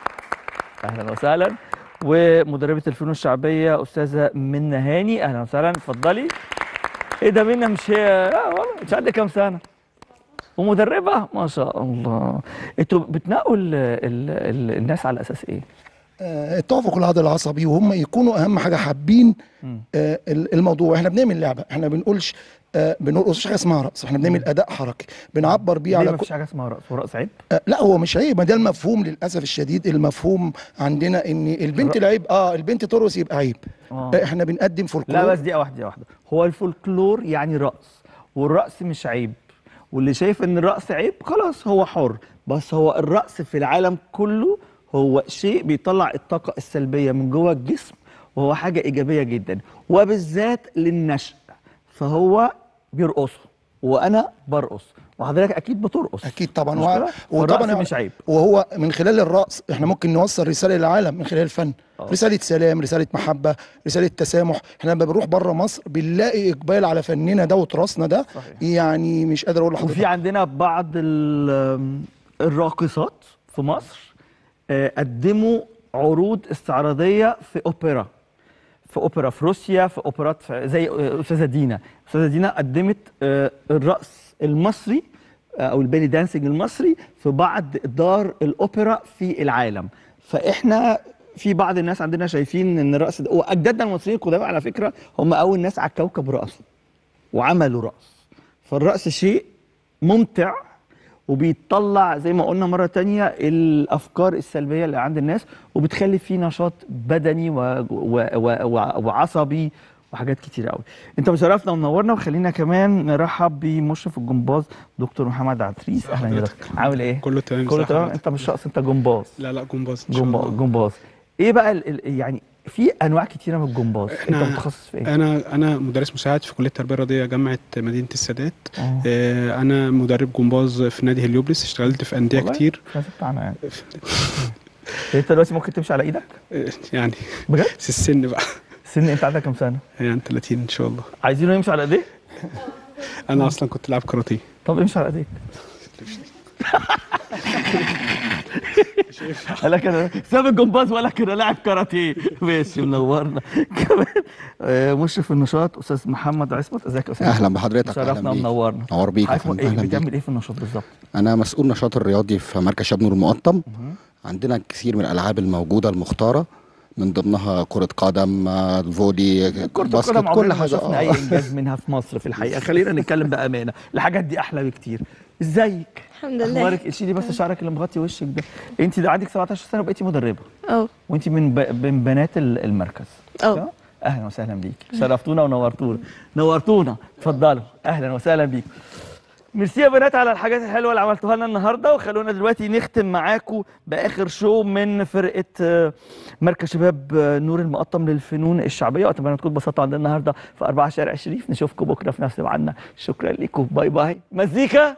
اهلا وسهلا ومدربه الفنون الشعبيه استاذه منى هاني اهلا وسهلا اتفضلي ايه ده منى مش هي اه والله مش عندك كام سنه ومدربه ما شاء الله انتوا بتنقوا ال ال ال الناس على اساس ايه آه، التوافق العضلي العصبي وهم يكونوا اهم حاجه حابين آه، ال- الموضوع احنا بنعمل لعبه احنا بنقولش آه، بنرقص مش حاجه اسمها رقص احنا بنعمل اداء حركي بنعبر بيه ليه على ما كل فيش حاجه اسمها رقص ورقص عيب آه، لا هو مش عيب ما ده المفهوم للاسف الشديد المفهوم عندنا ان البنت العيب اه البنت ترقص يبقى عيب آه. آه، احنا بنقدم فولكلور لا بس دقيقه واحده دقيقه واحده هو الفولكلور يعني رقص والرقص مش عيب واللي شايف ان الرقص عيب خلاص هو حر بس هو الرقص في العالم كله هو شيء بيطلع الطاقه السلبيه من جوه الجسم وهو حاجه ايجابيه جدا وبالذات للنشء فهو بيرقصوا وانا برقص وحضرتك اكيد بترقص اكيد طبعا مش وع- كده؟ وطبعا والرقص مش عيب وهو من خلال الرقص احنا ممكن نوصل رساله للعالم من خلال الفن آه. رساله سلام رساله محبه رساله تسامح احنا لما بنروح بره مصر بنلاقي اقبال على فننا ده وتراثنا ده صحيح. يعني مش قادر اقول لحضرتك وفي عندنا بعض ال- الراقصات في مصر آه، قدموا عروض استعراضيه في اوبرا في اوبرا في روسيا في اوبرات في زي آه، استاذه دينا استاذه دينا قدمت آه، الرقص المصري آه، او البيلي دانسينج المصري في بعض دار الاوبرا في العالم فاحنا في بعض الناس عندنا شايفين ان الرقص ده واجدادنا المصريين القدامى على فكره هم اول ناس على الكوكب رقصوا وعملوا رقص فالرقص شيء ممتع وبيطلع زي ما قلنا مرة تانية الأفكار السلبية اللي عند الناس وبتخلي فيه نشاط بدني و... و... و... و... وعصبي وحاجات كتير قوي انت مشرفنا ومنورنا وخلينا كمان نرحب بمشرف الجمباز دكتور محمد عتريس اهلا يا دكتور عامل ايه كله تمام كله ازي تمام حضرتك؟ انت مش رقص انت جمباز لا لا جمباز ان شاء جمباز الله جمباز ايه بقى ال... ال- يعني في انواع كتيره من الجمباز انت احنا- متخصص في ايه انا انا مدرس مساعد في كليه التربيه الرياضيه جامعه مدينه السادات آه. آه، انا مدرب جمباز في نادي هليوبلس اشتغلت في انديه والله؟ كتير مش بتاعنا يعني انت دلوقتي ممكن تمشي على ايدك آه، يعني بجد في السن بقى سن انت عندك كام سنه يعني 30 ان شاء الله عايزينه يمشي على ايديه انا اصلا كنت لاعب كاراتيه طب امشي على ايديك قال لك انا ساب الجمباز ولا كده لاعب كاراتيه ماشي منورنا كمان آه، مشرف النشاط استاذ محمد عصمت ازيك يا استاذ اهلا بحضرتك شرفنا اهلا بيك ومنورنا نور بيك يا حضرتك فندم، ايه أهلا بيك. بتعمل ايه في النشاط بالظبط انا مسؤول نشاط الرياضي في مركز شباب نور المقطم عندنا كثير من الالعاب الموجوده المختاره من ضمنها كرة قدم آه، فولي كرة باسكت القدم كل عمرنا ما حاجة شفنا آه. اي انجاز منها في مصر في الحقيقه خلينا نتكلم بامانه الحاجات دي احلى بكتير ازيك الحمد لله اخبارك شيلي بس شعرك اللي مغطي وشك ده انت ده عندك 17 سنه وبقيتي مدربه اه وانت من ب... من بنات ال- المركز اه. صح؟ اهلا وسهلا بيك شرفتونا ونورتونا نورتونا اتفضلوا اهلا وسهلا بيك ميرسي يا بنات على الحاجات الحلوه اللي عملتوها لنا النهارده وخلونا دلوقتي نختم معاكم باخر شو من فرقه آه، مركز شباب آه، نور المقطم للفنون الشعبيه واتمنى تكونوا اتبسطتوا عندنا النهارده في 4 شارع الشريف نشوفكم بكره في نفس ميعادنا شكرا لكم باي باي مزيكا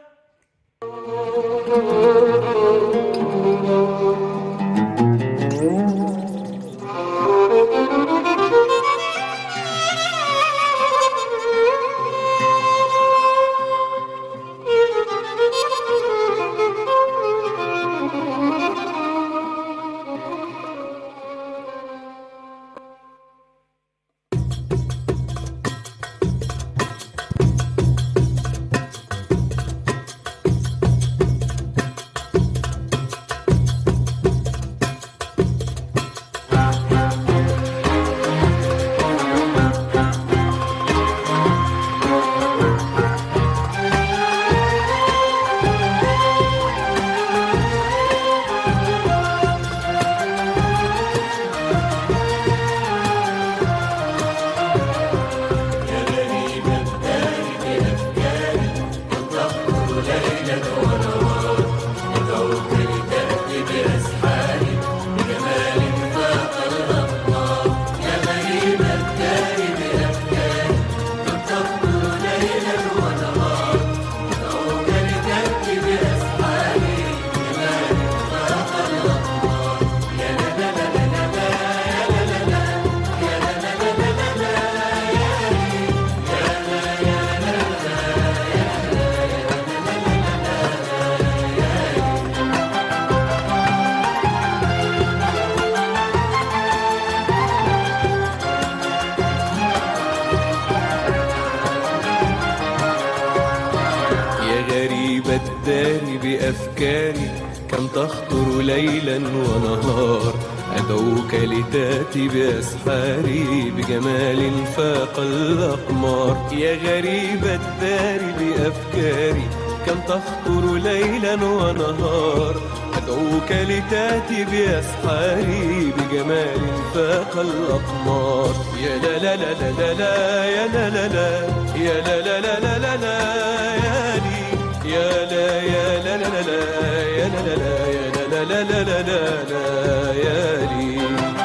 الداري بأفكاري كم تخطر ليلا ونهار أدعوك لتاتي بأسحاري بجمال فاق الأقمار يا غريب الدار بأفكاري كم تخطر ليلا ونهار أدعوك لتاتي بأسحاري بجمال فاق الأقمار يا لا لا لا لا لا لا يا لا لا لا يا لا لا لا لا لا لا يا لي يا لا يا لا لا لا لا يا لا لا لا يا لا لا لا لا لا لا يا لي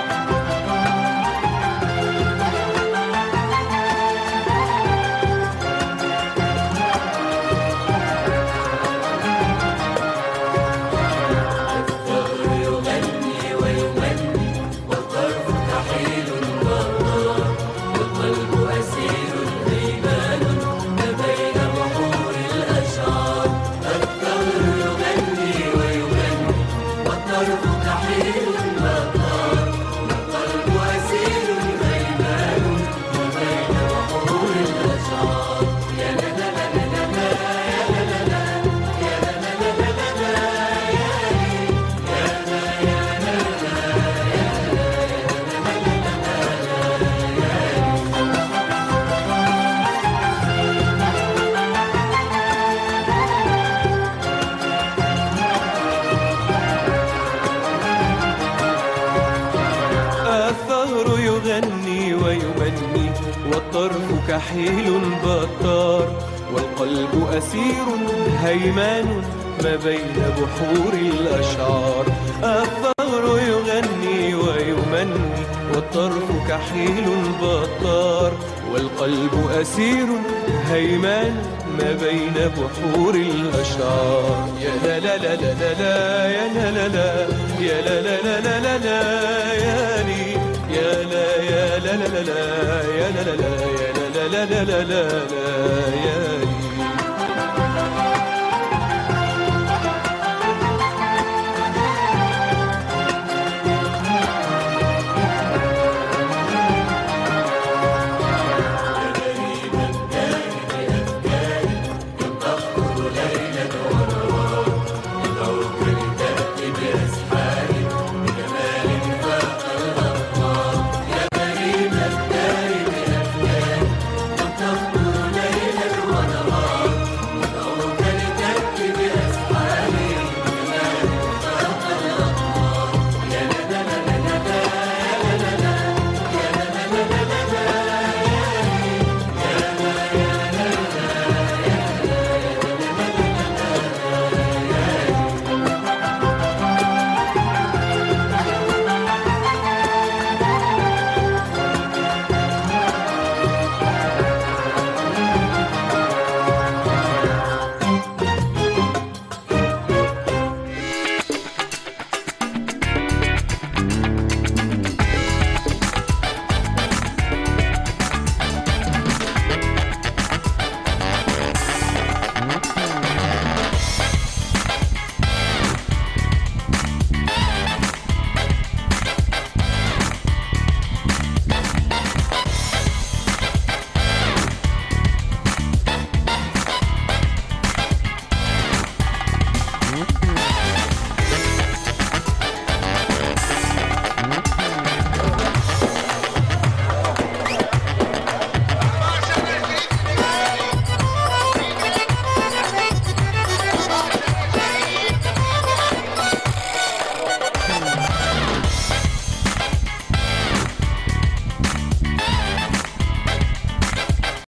الثغر يغني ويمني والطرف كحيل بطار والقلب أسير هيمان ما بين بحور الأشعار الثغر يغني ويمني والطرف كحيل بطار والقلب أسير هيمان ما بين بحور الأشعار يا لا لا لا لا لا لا يا لا لا لا يا لا لا لا لا لا لا يا لي يا لا يا لا لا لا لا يا لا لا لا يا لا لا لا لا لا لا يا